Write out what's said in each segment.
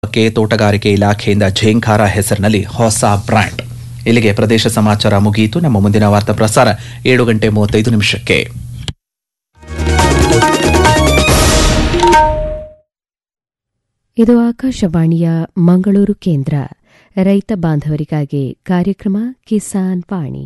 ಕ್ಕೆ ತೋಟಗಾರಿಕೆ ಇಲಾಖೆಯಿಂದ ಝೇಂಖಾರ ಹೆಸರಿನಲ್ಲಿ ಹೊಸ ಬ್ರ್ಯಾಂಡ್ ಇಲ್ಲಿಗೆ ಪ್ರದೇಶ ಸಮಾಚಾರ ಮುಗಿಯಿತು ನಮ್ಮ ಮುಂದಿನ ವಾರ್ತಾ ಪ್ರಸಾರ ಏಳು ಗಂಟೆ ಮೂವತ್ತೈದು ನಿಮಿಷಕ್ಕೆ ಇದು ಆಕಾಶವಾಣಿಯ ಮಂಗಳೂರು ಕೇಂದ್ರ ರೈತ ಬಾಂಧವರಿಗಾಗಿ ಕಾರ್ಯಕ್ರಮ ಕಿಸಾನ್ ವಾಣಿ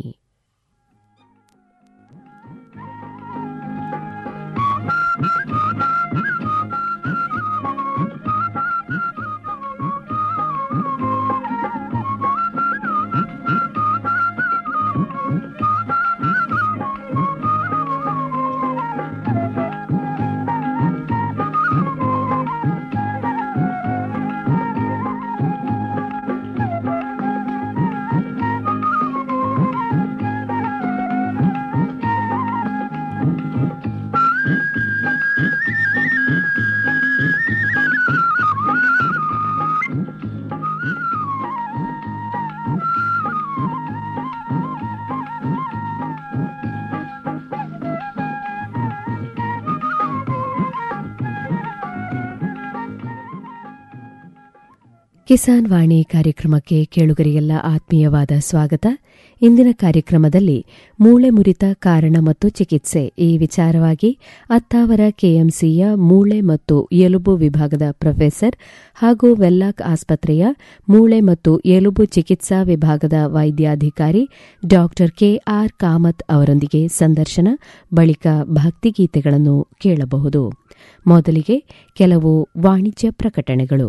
ಕಿಸಾನ್ ವಾಣಿ ಕಾರ್ಯಕ್ರಮಕ್ಕೆ ಕೇಳುಗರಿಗೆಲ್ಲ ಆತ್ಮೀಯವಾದ ಸ್ವಾಗತ ಇಂದಿನ ಕಾರ್ಯಕ್ರಮದಲ್ಲಿ ಮೂಳೆ ಮುರಿತ ಕಾರಣ ಮತ್ತು ಚಿಕಿತ್ಸೆ ಈ ವಿಚಾರವಾಗಿ ಅತ್ತಾವರ ಕೆಎಂಸಿಯ ಮೂಳೆ ಮತ್ತು ಎಲುಬು ವಿಭಾಗದ ಪ್ರೊಫೆಸರ್ ಹಾಗೂ ವೆಲ್ಲಾಕ್ ಆಸ್ಪತ್ರೆಯ ಮೂಳೆ ಮತ್ತು ಎಲುಬು ಚಿಕಿತ್ಸಾ ವಿಭಾಗದ ವೈದ್ಯಾಧಿಕಾರಿ ಡಾ ಕೆಆರ್ ಕಾಮತ್ ಅವರೊಂದಿಗೆ ಸಂದರ್ಶನ ಬಳಿಕ ಭಕ್ತಿಗೀತೆಗಳನ್ನು ಕೇಳಬಹುದು ಮೊದಲಿಗೆ ಕೆಲವು ವಾಣಿಜ್ಯ ಪ್ರಕಟಣೆಗಳು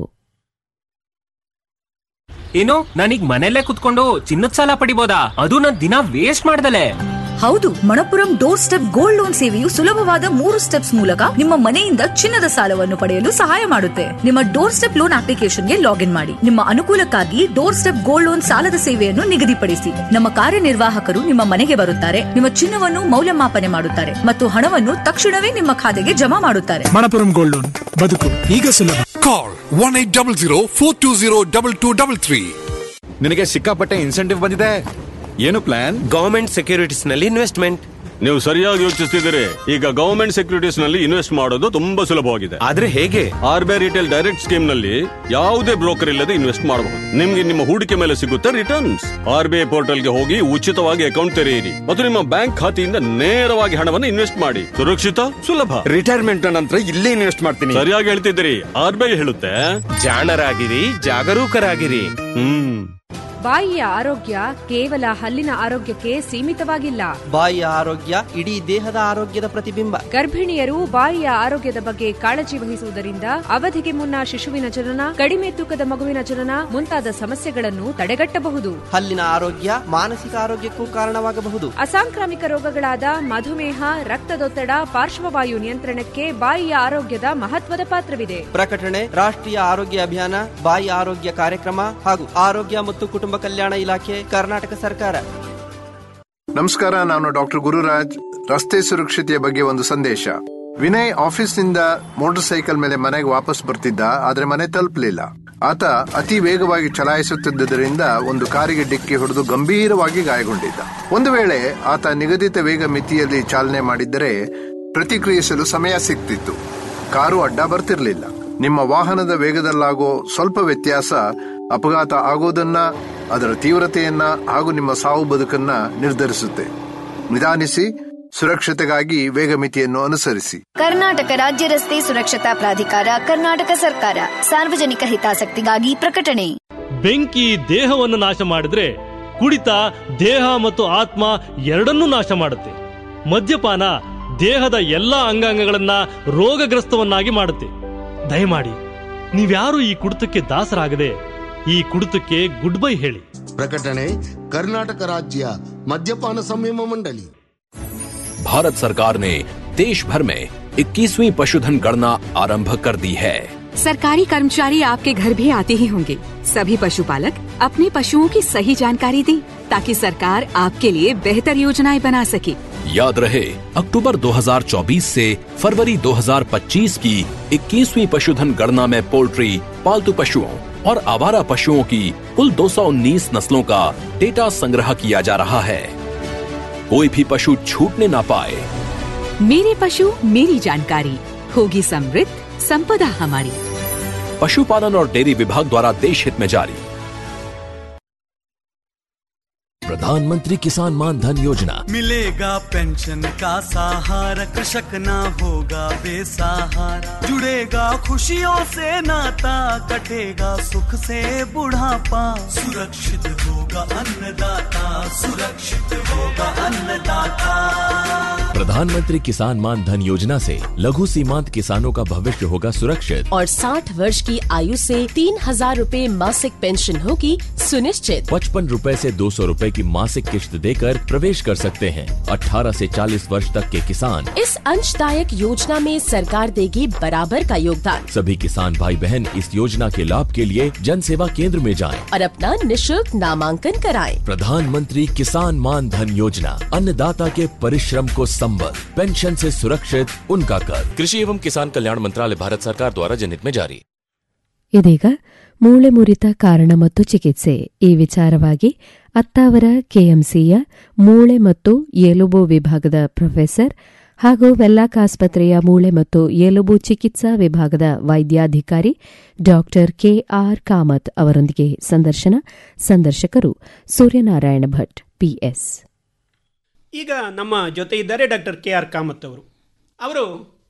ಏನು ನಾನೀಗ ಮನೆಯಲ್ಲೇ ಕುತ್ಕೊಂಡು ಚಿನ್ನದ ಸಾಲ ಪಡಿಬೋದಾ ಅದು ನನ್ ದಿನ ವೇಸ್ಟ್ ಮಾಡ್ದಲೆ ಹೌದು Manappuram door step gold loan ಸೇವೆಯು ಸುಲಭವಾದ ಮೂರು ಸ್ಟೆಪ್ಸ್ ಮೂಲಕ ನಿಮ್ಮ ಮನೆಯಿಂದ ಚಿನ್ನದ ಸಾಲವನ್ನು ಪಡೆಯಲು ಸಹಾಯ ಮಾಡುತ್ತೆ ನಿಮ್ಮ ಡೋರ್ ಸ್ಟೆಪ್ ಲೋನ್ ಅಪ್ಲಿಕೇಶನ್ಗೆ ಲಾಗಿನ್ ಮಾಡಿ ನಿಮ್ಮ ಅನುಕೂಲಕ್ಕಾಗಿ ಡೋರ್ ಸ್ಟೆಪ್ ಗೋಲ್ಡ್ ಲೋನ್ ಸಾಲದ ಸೇವೆಯನ್ನು ನಿಗದಿಪಡಿಸಿ ನಮ್ಮ ಕಾರ್ಯನಿರ್ವಾಹಕರು ನಿಮ್ಮ ಮನೆಗೆ ಬರುತ್ತಾರೆ ನಿಮ್ಮ ಚಿನ್ನವನ್ನು ಮೌಲ್ಯಮಾಪನೆ ಮಾಡುತ್ತಾರೆ ಮತ್ತು ಹಣವನ್ನು ತಕ್ಷಣವೇ ನಿಮ್ಮ ಖಾತೆಗೆ ಜಮಾ ಮಾಡುತ್ತಾರೆ ಮಣಪುರಂ ಗೋಲ್ಡ್ ಲೋನ್ ಬದುಕು ಈಗ ಸುಲಭ call one eight double zero four two zero double two double three ನಿನಗೆ ಸಿಕ್ಕಾಪಟ್ಟೆ ಇನ್ಸೆಂಟಿವ್ ಬಂದಿದೆ ಏನು ಪ್ಲಾನ್ ಗವರ್ಮೆಂಟ್ ಸೆಕ್ಯೂರಿಟೀಸ್ ನಲ್ಲಿ ಇನ್ವೆಸ್ಟ್ಮೆಂಟ್ ನೀವು ಸರಿಯಾಗಿ ಯೋಚಿಸ್ತಿದ್ದೀರಿ ಈಗ ಗವರ್ಮೆಂಟ್ ಸೆಕ್ಯೂರಿಟೀಸ್ ನಲ್ಲಿ ಇನ್ವೆಸ್ಟ್ ಮಾಡೋದು ತುಂಬಾ ಸುಲಭವಾಗಿದೆ ಆದ್ರೆ ಹೇಗೆ R B I retail direct scheme ನಲ್ಲಿ ಯಾವುದೇ ಬ್ರೋಕರ್ ಇಲ್ಲದೆ ಇನ್ವೆಸ್ಟ್ ಮಾಡಬಹುದು ನಿಮ್ಗೆ ನಿಮ್ಮ ಹೂಡಿಕೆ ಮೇಲೆ ಸಿಗುತ್ತೆ returns R B I portal ಗೆ ಹೋಗಿ ಉಚಿತವಾಗಿ ಅಕೌಂಟ್ ತೆರೆಯಿರಿ ಮತ್ತು ನಿಮ್ಮ ಬ್ಯಾಂಕ್ ಖಾತೆಯಿಂದ ನೇರವಾಗಿ ಹಣವನ್ನು ಇನ್ವೆಸ್ಟ್ ಮಾಡಿ ಸುರಕ್ಷಿತ ಸುಲಭ ರಿಟೈರ್ಮೆಂಟ್ ನಂತರ ಇಲ್ಲೇ ಇನ್ವೆಸ್ಟ್ ಮಾಡ್ತೀನಿ ಸರಿಯಾಗಿ ಹೇಳ್ತಿದ್ದೀರಿ ಆರ್ ಬಿ ಐ ಹೇಳುತ್ತೆ ಜಾಣರಾಗಿರಿ ಜಾಗರೂಕರಾಗಿರಿ ಹ್ಮ್ ಬಾಯಿಯ ಆರೋಗ್ಯ ಕೇವಲ ಹಲ್ಲಿನ ಆರೋಗ್ಯಕ್ಕೆ ಸೀಮಿತವಾಗಿಲ್ಲ ಬಾಯಿಯ ಆರೋಗ್ಯ ಇಡೀ ದೇಹದ ಆರೋಗ್ಯದ ಪ್ರತಿಬಿಂಬ ಗರ್ಭಿಣಿಯರು ಬಾಯಿಯ ಆರೋಗ್ಯದ ಬಗ್ಗೆ ಕಾಳಜಿ ವಹಿಸುವುದರಿಂದ ಅವಧಿಗೆ ಮುನ್ನ ಶಿಶುವಿನ ಜನನ ಕಡಿಮೆ ತೂಕದ ಮಗುವಿನ ಜನನ ಮುಂತಾದ ಸಮಸ್ಯೆಗಳನ್ನು ತಡೆಗಟ್ಟಬಹುದು ಹಲ್ಲಿನ ಆರೋಗ್ಯ ಮಾನಸಿಕ ಆರೋಗ್ಯಕ್ಕೂ ಕಾರಣವಾಗಬಹುದು ಅಸಾಂಕ್ರಾಮಿಕ ರೋಗಗಳಾದ ಮಧುಮೇಹ ರಕ್ತದೊತ್ತಡ ಪಾರ್ಶ್ವವಾಯು ನಿಯಂತ್ರಣಕ್ಕೆ ಬಾಯಿಯ ಆರೋಗ್ಯದ ಮಹತ್ವದ ಪಾತ್ರವಿದೆ ಪ್ರಕಟಣೆ ರಾಷ್ಟ್ರೀಯ ಆರೋಗ್ಯ ಅಭಿಯಾನ ಬಾಯಿ ಆರೋಗ್ಯ ಕಾರ್ಯಕ್ರಮ ಹಾಗೂ ಆರೋಗ್ಯ ಮತ್ತು ಕುಟುಂಬ ಕಲ್ಯಾಣ ಇಲಾಖೆ ಕರ್ನಾಟಕ ಸರ್ಕಾರ ನಮಸ್ಕಾರ ನಾನು ಡಾಕ್ಟರ್ ಗುರುರಾಜ್ ರಸ್ತೆ ಸುರಕ್ಷತೆಯ ಬಗ್ಗೆ ಒಂದು ಸಂದೇಶ ವಿನಯ್ ಆಫೀಸ್ನಿಂದ ಮೋಟಾರ್ ಸೈಕಲ್ ಮೇಲೆ ಮನೆಗೆ ವಾಪಸ್ ಬರ್ತಿದ್ದ ಆದ್ರೆ ಮನೆ ತಲುಪಲಿಲ್ಲ ಆತ ಅತಿ ವೇಗವಾಗಿ ಚಲಾಯಿಸುತ್ತಿದ್ದರಿಂದ ಒಂದು ಕಾರಿಗೆ ಡಿಕ್ಕಿ ಹೊಡೆದು ಗಂಭೀರವಾಗಿ ಗಾಯಗೊಂಡಿದ್ದ ಒಂದು ವೇಳೆ ಆತ ನಿಗದಿತ ವೇಗ ಮಿತಿಯಲ್ಲಿ ಚಾಲನೆ ಮಾಡಿದ್ದರೆ ಪ್ರತಿಕ್ರಿಯಿಸಲು ಸಮಯ ಸಿಗ್ತಿತ್ತು ಕಾರು ಅಡ್ಡ ಬರ್ತಿರ್ಲಿಲ್ಲ ನಿಮ್ಮ ವಾಹನದ ವೇಗದಲ್ಲಾಗೋ ಸ್ವಲ್ಪ ವ್ಯತ್ಯಾಸ ಅಪಘಾತ ಆಗೋದನ್ನ ಅದರ ತೀವ್ರತೆಯನ್ನ ಹಾಗೂ ನಿಮ್ಮ ಸಾವು ಬದುಕನ್ನ ನಿರ್ಧರಿಸುತ್ತೆ ನಿಧಾನಿಸಿ ಸುರಕ್ಷತೆಗಾಗಿ ವೇಗ ಮಿತಿಯನ್ನು ಅನುಸರಿಸಿ ಕರ್ನಾಟಕ ರಾಜ್ಯ ರಸ್ತೆ ಸುರಕ್ಷತಾ ಪ್ರಾಧಿಕಾರ ಕರ್ನಾಟಕ ಸರ್ಕಾರ ಸಾರ್ವಜನಿಕ ಹಿತಾಸಕ್ತಿಗಾಗಿ ಪ್ರಕಟಣೆ ಬೆಂಕಿ ದೇಹವನ್ನು ನಾಶ ಮಾಡಿದ್ರೆ ಕುಡಿತ ದೇಹ ಮತ್ತು ಆತ್ಮ ಎರಡನ್ನೂ ನಾಶ ಮಾಡುತ್ತೆ ಮದ್ಯಪಾನ ದೇಹದ ಎಲ್ಲಾ ಅಂಗಾಂಗಗಳನ್ನ ರೋಗಗ್ರಸ್ತವನ್ನಾಗಿ ಮಾಡುತ್ತೆ ದಯಮಾಡಿ ನೀವ್ಯಾರು ಈ ಕುಡಿತಕ್ಕೆ ದಾಸರಾಗದೆ ಈ ಕುಡಿತಕ್ಕೆ ಗುಡ್ ಬೈ ಹೇಳಿ ಪ್ರಕಟಣೆ ಕರ್ನಾಟಕ ರಾಜ್ಯ ಮದ್ಯಪಾನ ಸಂಯಮ ಮಂಡಳಿ भारत सरकार ने देश भर में 21वीं पशुधन गणना आरंभ कर दी है सरकारी कर्मचारी आपके घर भी आते ही होंगे सभी पशुपालक अपने पशुओं की सही जानकारी दें ताकि सरकार आपके लिए बेहतर योजनाएं बना सके याद रहे अक्टूबर 2024 से फरवरी 2025 की 21वीं पशुधन गणना में पोल्ट्री पालतू पशुओं और आवारा पशुओं की कुल 219 नस्लों का डेटा संग्रह किया जा रहा है कोई भी पशु छूटने ना पाए मेरे पशु मेरी जानकारी होगी समृद्ध संपदा हमारी पशुपालन और डेयरी विभाग द्वारा देश हित में जारी प्रधानमंत्री किसान मान धन योजना मिलेगा पेंशन का सहारा कृषक ना होगा बेसहारा जुड़ेगा खुशियों से नाता कटेगा सुख से बुढ़ापा सुरक्षित होगा अन्नदाता सुरक्षित होगा अन्नदाता प्रधानमंत्री किसान मान धन योजना से लघु सीमांत किसानों का भविष्य होगा सुरक्षित और 60 वर्ष की आयु से तीन हजार रूपए मासिक पेंशन होगी सुनिश्चित पचपन रूपए ऐसी दो सौ रूपए की मासिक किश्त देकर प्रवेश कर सकते हैं 18 से 40 वर्ष तक के किसान इस अंशदायक योजना में सरकार देगी बराबर का योगदान सभी किसान भाई बहन इस योजना के लाभ के लिए जन सेवा केंद्र में जाएं। और अपना निशुल्क नामांकन कराएं। प्रधानमंत्री किसान मान धन योजना अन्नदाता के परिश्रम को संबल पेंशन से सुरक्षित उनका कर कृषि एवं किसान कल्याण मंत्रालय भारत सरकार द्वारा जनहित में जारी ಇದೀಗ ಮೂಳೆ ಮುರಿತ ಕಾರಣ ಮತ್ತು ಚಿಕಿತ್ಸೆ ಈ ವಿಚಾರವಾಗಿ ಅತ್ತಾವರ ಕೆಎಂಸಿಯ ಮೂಳೆ ಮತ್ತು ಎಲುಬು ವಿಭಾಗದ ಪ್ರೊಫೆಸರ್ ಹಾಗೂ ವೆಲ್ಲಾಕ್ ಆಸ್ಪತ್ರೆಯ ಮೂಳೆ ಮತ್ತು ಎಲುಬು ಚಿಕಿತ್ಸಾ ವಿಭಾಗದ ವೈದ್ಯಾಧಿಕಾರಿ ಡಾ ಕೆಆರ್ ಕಾಮತ್ ಅವರೊಂದಿಗೆ ಸಂದರ್ಶನ ಸಂದರ್ಶಕರು ಸೂರ್ಯನಾರಾಯಣ ಭಟ್ ಪಿಎಸ್ ಈಗ ನಮ್ಮ ಜೊತೆ ಇದ್ದಾರೆ ಡಾಕ್ಟರ್ ಕೆ ಆರ್ ಕಾಮತ್ ಅವರು ಅವರು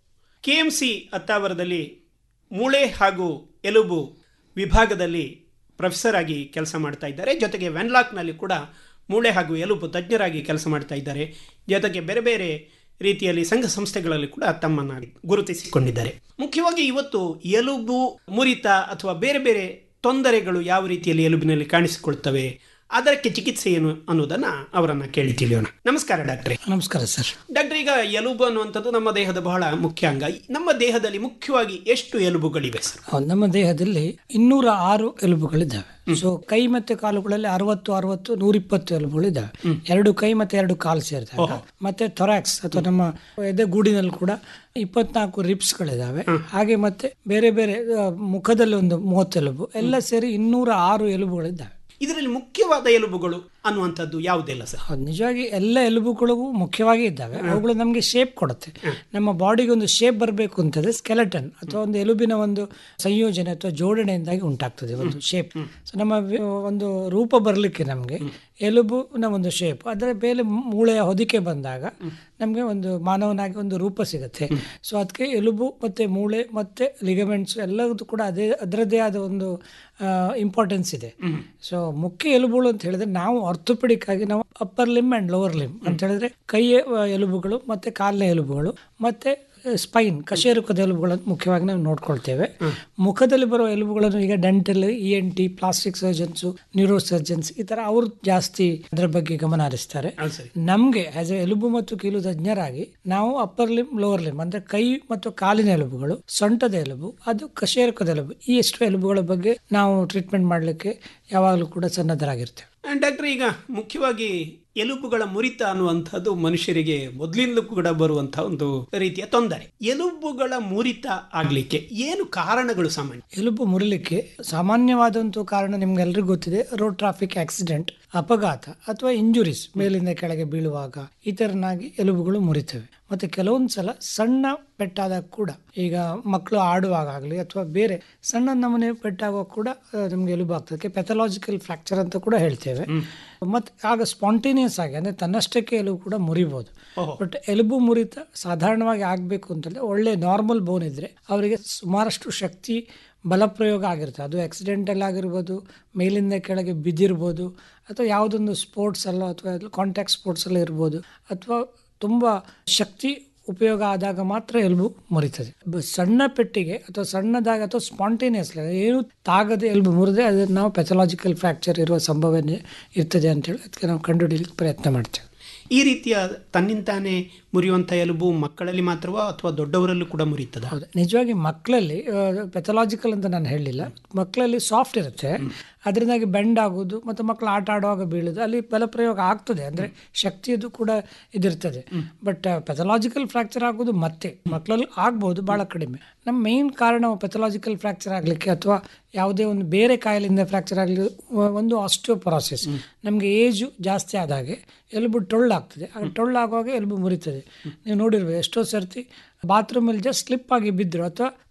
ಕೆ ಎಂ ಸಿ ಅತ್ತಾವರದಲ್ಲಿ ಮೂಳೆ ಹಾಗೂ ಎಲುಬು ವಿಭಾಗದಲ್ಲಿ ಪ್ರೊಫೆಸರ್ ಆಗಿ ಕೆಲಸ ಮಾಡ್ತಾ ಇದ್ದಾರೆ ಜೊತೆಗೆ ವೆನ್ಲಾಕ್ನಲ್ಲಿ ಕೂಡ ಮೂಳೆ ಹಾಗೂ ಎಲುಬು ತಜ್ಞರಾಗಿ ಕೆಲಸ ಮಾಡ್ತಾ ಇದ್ದಾರೆ ಜೊತೆಗೆ ಬೇರೆ ಬೇರೆ ರೀತಿಯಲ್ಲಿ ಸಂಘ ಸಂಸ್ಥೆಗಳಲ್ಲಿ ಕೂಡ ತಮ್ಮನ್ನು ಗುರುತಿಸಿಕೊಂಡಿದ್ದಾರೆ ಮುಖ್ಯವಾಗಿ ಇವತ್ತು ಎಲುಬು ಮುರಿತ ಅಥವಾ ಬೇರೆ ಬೇರೆ ತೊಂದರೆಗಳು ಯಾವ ರೀತಿಯಲ್ಲಿ ಎಲುಬಿನಲ್ಲಿ ಕಾಣಿಸಿಕೊಳ್ತವೆ ಅದಕ್ಕೆ ಚಿಕಿತ್ಸೆ ಏನು ಅನ್ನೋದನ್ನ ಅವರನ್ನ ಕೇಳಿ ತಿಳಿಯೋಣ ನಮಸ್ಕಾರ ಡಾಕ್ಟ್ರೆ ನಮಸ್ಕಾರ ಸರ್ ಡಾಕ್ಟರ್ ಈಗ ಎಲುಬು ಅನ್ನುವಂಥದ್ದು ನಮ್ಮ ದೇಹದ ಬಹಳ ಮುಖ್ಯ ಅಂಗ ನಮ್ಮ ದೇಹದಲ್ಲಿ ಮುಖ್ಯವಾಗಿ ಎಷ್ಟು ಎಲುಬುಗಳಿವೆ ಸರ್ ಹೌದು, ನಮ್ಮ ದೇಹದಲ್ಲಿ ಇನ್ನೂರ ಆರು ಎಲುಬುಗಳಿದ್ದಾವೆ ಸೊ ಕೈ ಮತ್ತೆ ಕಾಲುಗಳಲ್ಲಿ ಅರವತ್ತು ಅರವತ್ತು ನೂರಿಪ್ಪತ್ತು ಎಲುಬುಗಳಿದ್ದಾವೆ ಎರಡು ಕೈ ಮತ್ತೆ ಎರಡು ಕಾಲು ಸೇರ್ತವೆ ಮತ್ತೆ ಥೊರಾಕ್ಸ್ ಅಥವಾ ನಮ್ಮ ಎದೆ ಗೂಡಿನಲ್ಲಿ ಕೂಡ ಇಪ್ಪತ್ನಾಲ್ಕು ರಿಪ್ಸ್ಗಳಿದ್ದಾವೆ ಹಾಗೆ ಮತ್ತೆ ಬೇರೆ ಬೇರೆ ಆ, ಮುಖದಲ್ಲಿ ಒಂದು ಮೂವತ್ತು ಎಲುಬು ಎಲ್ಲ ಸೇರಿ ಇನ್ನೂರ ಆರು ಎಲುಬುಗಳಿದ್ದಾವೆ ಇದರಲ್ಲಿ ಮುಖ್ಯವಾದ ಎಲುಬುಗಳು ಅನ್ನುವಂಥದ್ದು ಯಾವುದೆಲ್ಲ ಸರ್ ಹೌದು ನಿಜವಾಗಿ ಎಲ್ಲ ಎಲುಬುಗಳಿಗೂ ಮುಖ್ಯವಾಗಿ ಇದ್ದಾವೆ ಅವುಗಳು ನಮಗೆ ಶೇಪ್ ಕೊಡುತ್ತೆ ನಮ್ಮ ಬಾಡಿಗೆ ಒಂದು ಶೇಪ್ ಬರಬೇಕು ಅಂತಂದ್ರೆ ಸ್ಕೆಲೆಟನ್ ಅಥವಾ ಒಂದು ಎಲುಬಿನ ಒಂದು ಸಂಯೋಜನೆ ಅಥವಾ ಜೋಡಣೆಯಿಂದಾಗಿ ಉಂಟಾಗ್ತದೆ ಒಂದು ಶೇಪ್ ಸೊ ನಮ್ಮ ವಿ- ಒಂದು ರೂಪ ಬರಲಿಕ್ಕೆ ನಮಗೆ ಎಲುಬುನ ಒಂದು ಶೇಪ್ ಅದರ ಮೇಲೆ ಮೂಳೆಯ ಹೊದಿಕೆ ಬಂದಾಗ ನಮಗೆ ಒಂದು ಮಾನವನಾಗಿ ಒಂದು ರೂಪ ಸಿಗುತ್ತೆ ಸೊ ಅದಕ್ಕೆ ಎಲುಬು ಮತ್ತೆ ಮೂಳೆ ಮತ್ತೆ ಲಿಗಮೆಂಟ್ಸ್ ಎಲ್ಲದೂ ಕೂಡ ಅದೇ ಅದರದ್ದೇ ಆದ ಒಂದು ಇಂಪಾರ್ಟೆನ್ಸ್ ಇದೆ ಸೊ ಮುಖ್ಯ ಎಲುಬುಗಳು ಅಂತ ಹೇಳಿದ್ರೆ ನಾವು ಆರ್ಥೋಪೆಡಿಕ್ ಆಗಿ ನಾವು upper limb and lower limb ಅಂತ ಹೇಳಿದ್ರೆ ಕೈಯ ಆ, ಎಲುಬುಗಳು ಮತ್ತೆ ಕಾಲಿನ ಎಲುಬುಗಳು ಮತ್ತೆ ಸ್ಪೈನ್ ಕಶೇರುಕದ ಎಲುಬುಗಳನ್ನು ಮುಖ್ಯವಾಗಿ ನಾವು ನೋಡ್ಕೊಳ್ತೇವೆ ಮುಖದಲ್ಲಿ ಬರುವ ಎಲುಬುಗಳನ್ನು ಈಗ dental E N T plastic surgeons neuro surgeons ಈ ತರ ಅವರು ಜಾಸ್ತಿ ಅದರ ಬಗ್ಗೆ ಗಮನ ಹರಿಸ್ತಾರೆ ನಮ್ಗೆ ಆಸ್ ಎ ಎಲುಬು ಮತ್ತು ಕೀಲು ತಜ್ಞರಾಗಿ ನಾವು ಅಪ್ಪರ್ ಲಿಮ್ ಲೋವರ್ ಲಿಮ್ ಅಂದ್ರೆ ಕೈ ಮತ್ತು ಕಾಲಿನ ಎಲುಬುಗಳು ಸೊಂಟದ ಎಲುಬು ಅದು ಕಶೇರುಕದ ಎಲುಬು ಈ ಎಷ್ಟು ಎಲುಬುಗಳ ಬಗ್ಗೆ ನಾವು ಟ್ರೀಟ್ಮೆಂಟ್ ಮಾಡಲಿಕ್ಕೆ ಯಾವಾಗಲೂ ಕೂಡ ಸನ್ನದ್ಧರಾಗಿರ್ತೇವೆ ಡಾಕ್ಟರ್ ಈಗ ಮುಖ್ಯವಾಗಿ ಎಲುಬುಗಳ ಮುರಿತ ಅನ್ನುವಂಥದ್ದು ಮನುಷ್ಯರಿಗೆ ಮೊದಲಿಂದಲೂ ಕೂಡ ಬರುವಂತಹ ಒಂದು ರೀತಿಯ ತೊಂದರೆ ಎಲುಬುಗಳ ಮುರಿತ ಆಗ್ಲಿಕ್ಕೆ ಏನು ಕಾರಣಗಳು ಸಾಮಾನ್ಯ ಎಲುಬು ಮುರಿಲಿಕ್ಕೆ ಸಾಮಾನ್ಯವಾದಂಥ ಕಾರಣ ನಿಮ್ಗೆಲ್ರಿಗೂ ಗೊತ್ತಿದೆ ರೋಡ್ ಟ್ರಾಫಿಕ್ ಆಕ್ಸಿಡೆಂಟ್ ಅಪಘಾತ ಅಥವಾ ಇಂಜುರೀಸ್ ಮೇಲಿಂದ ಕೆಳಗೆ ಬೀಳುವಾಗ ಈ ತರನಾಗಿ ಎಲುಬುಗಳು ಮುರಿತವೆ ಮತ್ತೆ ಕೆಲವೊಂದು ಸಲ ಸಣ್ಣ ಪೆಟ್ಟಾದಾಗ ಕೂಡ ಈಗ ಮಕ್ಕಳು ಆಡುವಾಗ ಆಗಲಿ ಅಥವಾ ಬೇರೆ ಸಣ್ಣ ನಮೂನೆ ಪೆಟ್ಟಾಗುವಾಗ ಕೂಡ ಆ, ನಮ್ಗೆ ಎಲುಬು ಆಗ್ತದೆ ಪೆಥಲಾಜಿಕಲ್ ಫ್ರಾಕ್ಚರ್ ಅಂತ ಕೂಡ ಹೇಳ್ತೇವೆ ಮತ್ತೆ ಆಗ ಸ್ಪಾಂಟೇನಿಯಸ್ ಆಗಿ ಅಂದ್ರೆ ತನ್ನಷ್ಟಕ್ಕೆ ಎಲುಬು ಕೂಡ ಮುರಿಬಹುದು ಬಟ್ ಎಲುಬು ಮುರಿತ ಸಾಧಾರಣವಾಗಿ ಆಗಬೇಕು ಅಂತಂದ್ರೆ ಒಳ್ಳೆ ನಾರ್ಮಲ್ ಬೋನ್ ಇದ್ರೆ ಅವರಿಗೆ ಸುಮಾರಷ್ಟು ಶಕ್ತಿ ಬಲಪ್ರಯೋಗ ಆಗಿರುತ್ತೆ ಅದು ಆಕ್ಸಿಡೆಂಟಲ್ ಆಗಿರ್ಬೋದು ಮೇಲಿಂದ ಕೆಳಗೆ ಬಿದ್ದಿರ್ಬೋದು ಅಥವಾ ಯಾವುದೊಂದು ಸ್ಪೋರ್ಟ್ಸ್ ಅಲ್ಲ ಅಥವಾ ಕಾಂಟ್ಯಾಕ್ಟ್ ಸ್ಪೋರ್ಟ್ಸ್ ಎಲ್ಲ ಇರ್ಬೋದು ಅಥವಾ ತುಂಬ ಶಕ್ತಿ ಉಪಯೋಗ ಆದಾಗ ಮಾತ್ರ ಎಲುಬು ಮುರಿತದೆ ಬ- ಸಣ್ಣ ಪೆಟ್ಟಿಗೆ ಅಥವಾ ಸಣ್ಣದಾಗಿ ಅಥವಾ ಸ್ಪಾಂಟೇನಿಯಸ್ ಏನು ತಾಗದೆ ಎಲುಬು ಮುರಿದ್ರೆ ಅದನ್ನು ನಾವು ಪೆಥಲಾಜಿಕಲ್ ಫ್ರಾಕ್ಚರ್ ಇರುವ ಸಂಭವನೆ ಇರ್ತದೆ ಅಂತೇಳಿ ಅದಕ್ಕೆ ನಾವು ಕಂಡುಹಿಡಿಯಲಿಕ್ಕೆ ಪ್ರಯತ್ನ ಮಾಡ್ತೇವೆ ಈ ರೀತಿಯ ತನ್ನಿಂತಾನೇ ಮುರಿಯುವಂಥ ಎಲುಬು ಮಕ್ಕಳಲ್ಲಿ ಮಾತ್ರವಾ ಅಥವಾ ದೊಡ್ಡವರಲ್ಲೂ ಕೂಡ ಮುರಿತದ ಹೌದು ನಿಜವಾಗಿ ಮಕ್ಕಳಲ್ಲಿ ಪೆಥಲಾಜಿಕಲ್ ಅಂತ ನಾನು ಹೇಳಲಿಲ್ಲ ಮಕ್ಕಳಲ್ಲಿ ಸಾಫ್ಟ್ ಇರುತ್ತೆ ಅದರಿಂದಾಗಿ ಬೆಂಡ್ ಆಗೋದು ಮತ್ತು ಮಕ್ಕಳು ಆಟ ಆಡುವಾಗ ಬೀಳೋದು ಅಲ್ಲಿ ಬಲಪ್ರಯೋಗ ಆಗ್ತದೆ ಅಂದರೆ ಶಕ್ತಿಯದು ಕೂಡ ಇದಿರ್ತದೆ ಬಟ್ ಪೆಥಲಾಜಿಕಲ್ ಫ್ರಾಕ್ಚರ್ ಆಗೋದು ಮತ್ತೆ ಮಕ್ಕಳಲ್ಲಿ ಆಗ್ಬೋದು ಭಾಳ ಕಡಿಮೆ ನಮ್ಮ ಮೇನ್ ಕಾರಣ ಪೆಥಲಾಜಿಕಲ್ ಫ್ರಾಕ್ಚರ್ ಆಗಲಿಕ್ಕೆ ಅಥವಾ ಯಾವುದೇ ಒಂದು ಬೇರೆ ಕಾಯಿಲೆಯಿಂದ ಫ್ರಾಕ್ಚರ್ ಆಗಲಿ ಒಂದು ಆಸ್ಟಿಯೋಪೊರಾಸಿಸ್ ನಮಗೆ ಏಜು ಜಾಸ್ತಿ ಆದಾಗೆ ಎಲುಬು ಟೊಳ್ಳಾಗ್ತದೆ ಆಗ ಟೊಳ್ಳಾಗುವಾಗ ಎಲುಬು ಮುರಿತದೆ ನೀವು ನೋಡಿರ್ಬೋದು ಎಷ್ಟೋ ಸರ್ತಿ ಬಾತ್ರೂಮಲ್ಲಿ ಜಸ್ಟ್ ಸ್ಲಿಪ್ ಆಗಿ ಬಿದ್ದರು ಅಥವಾ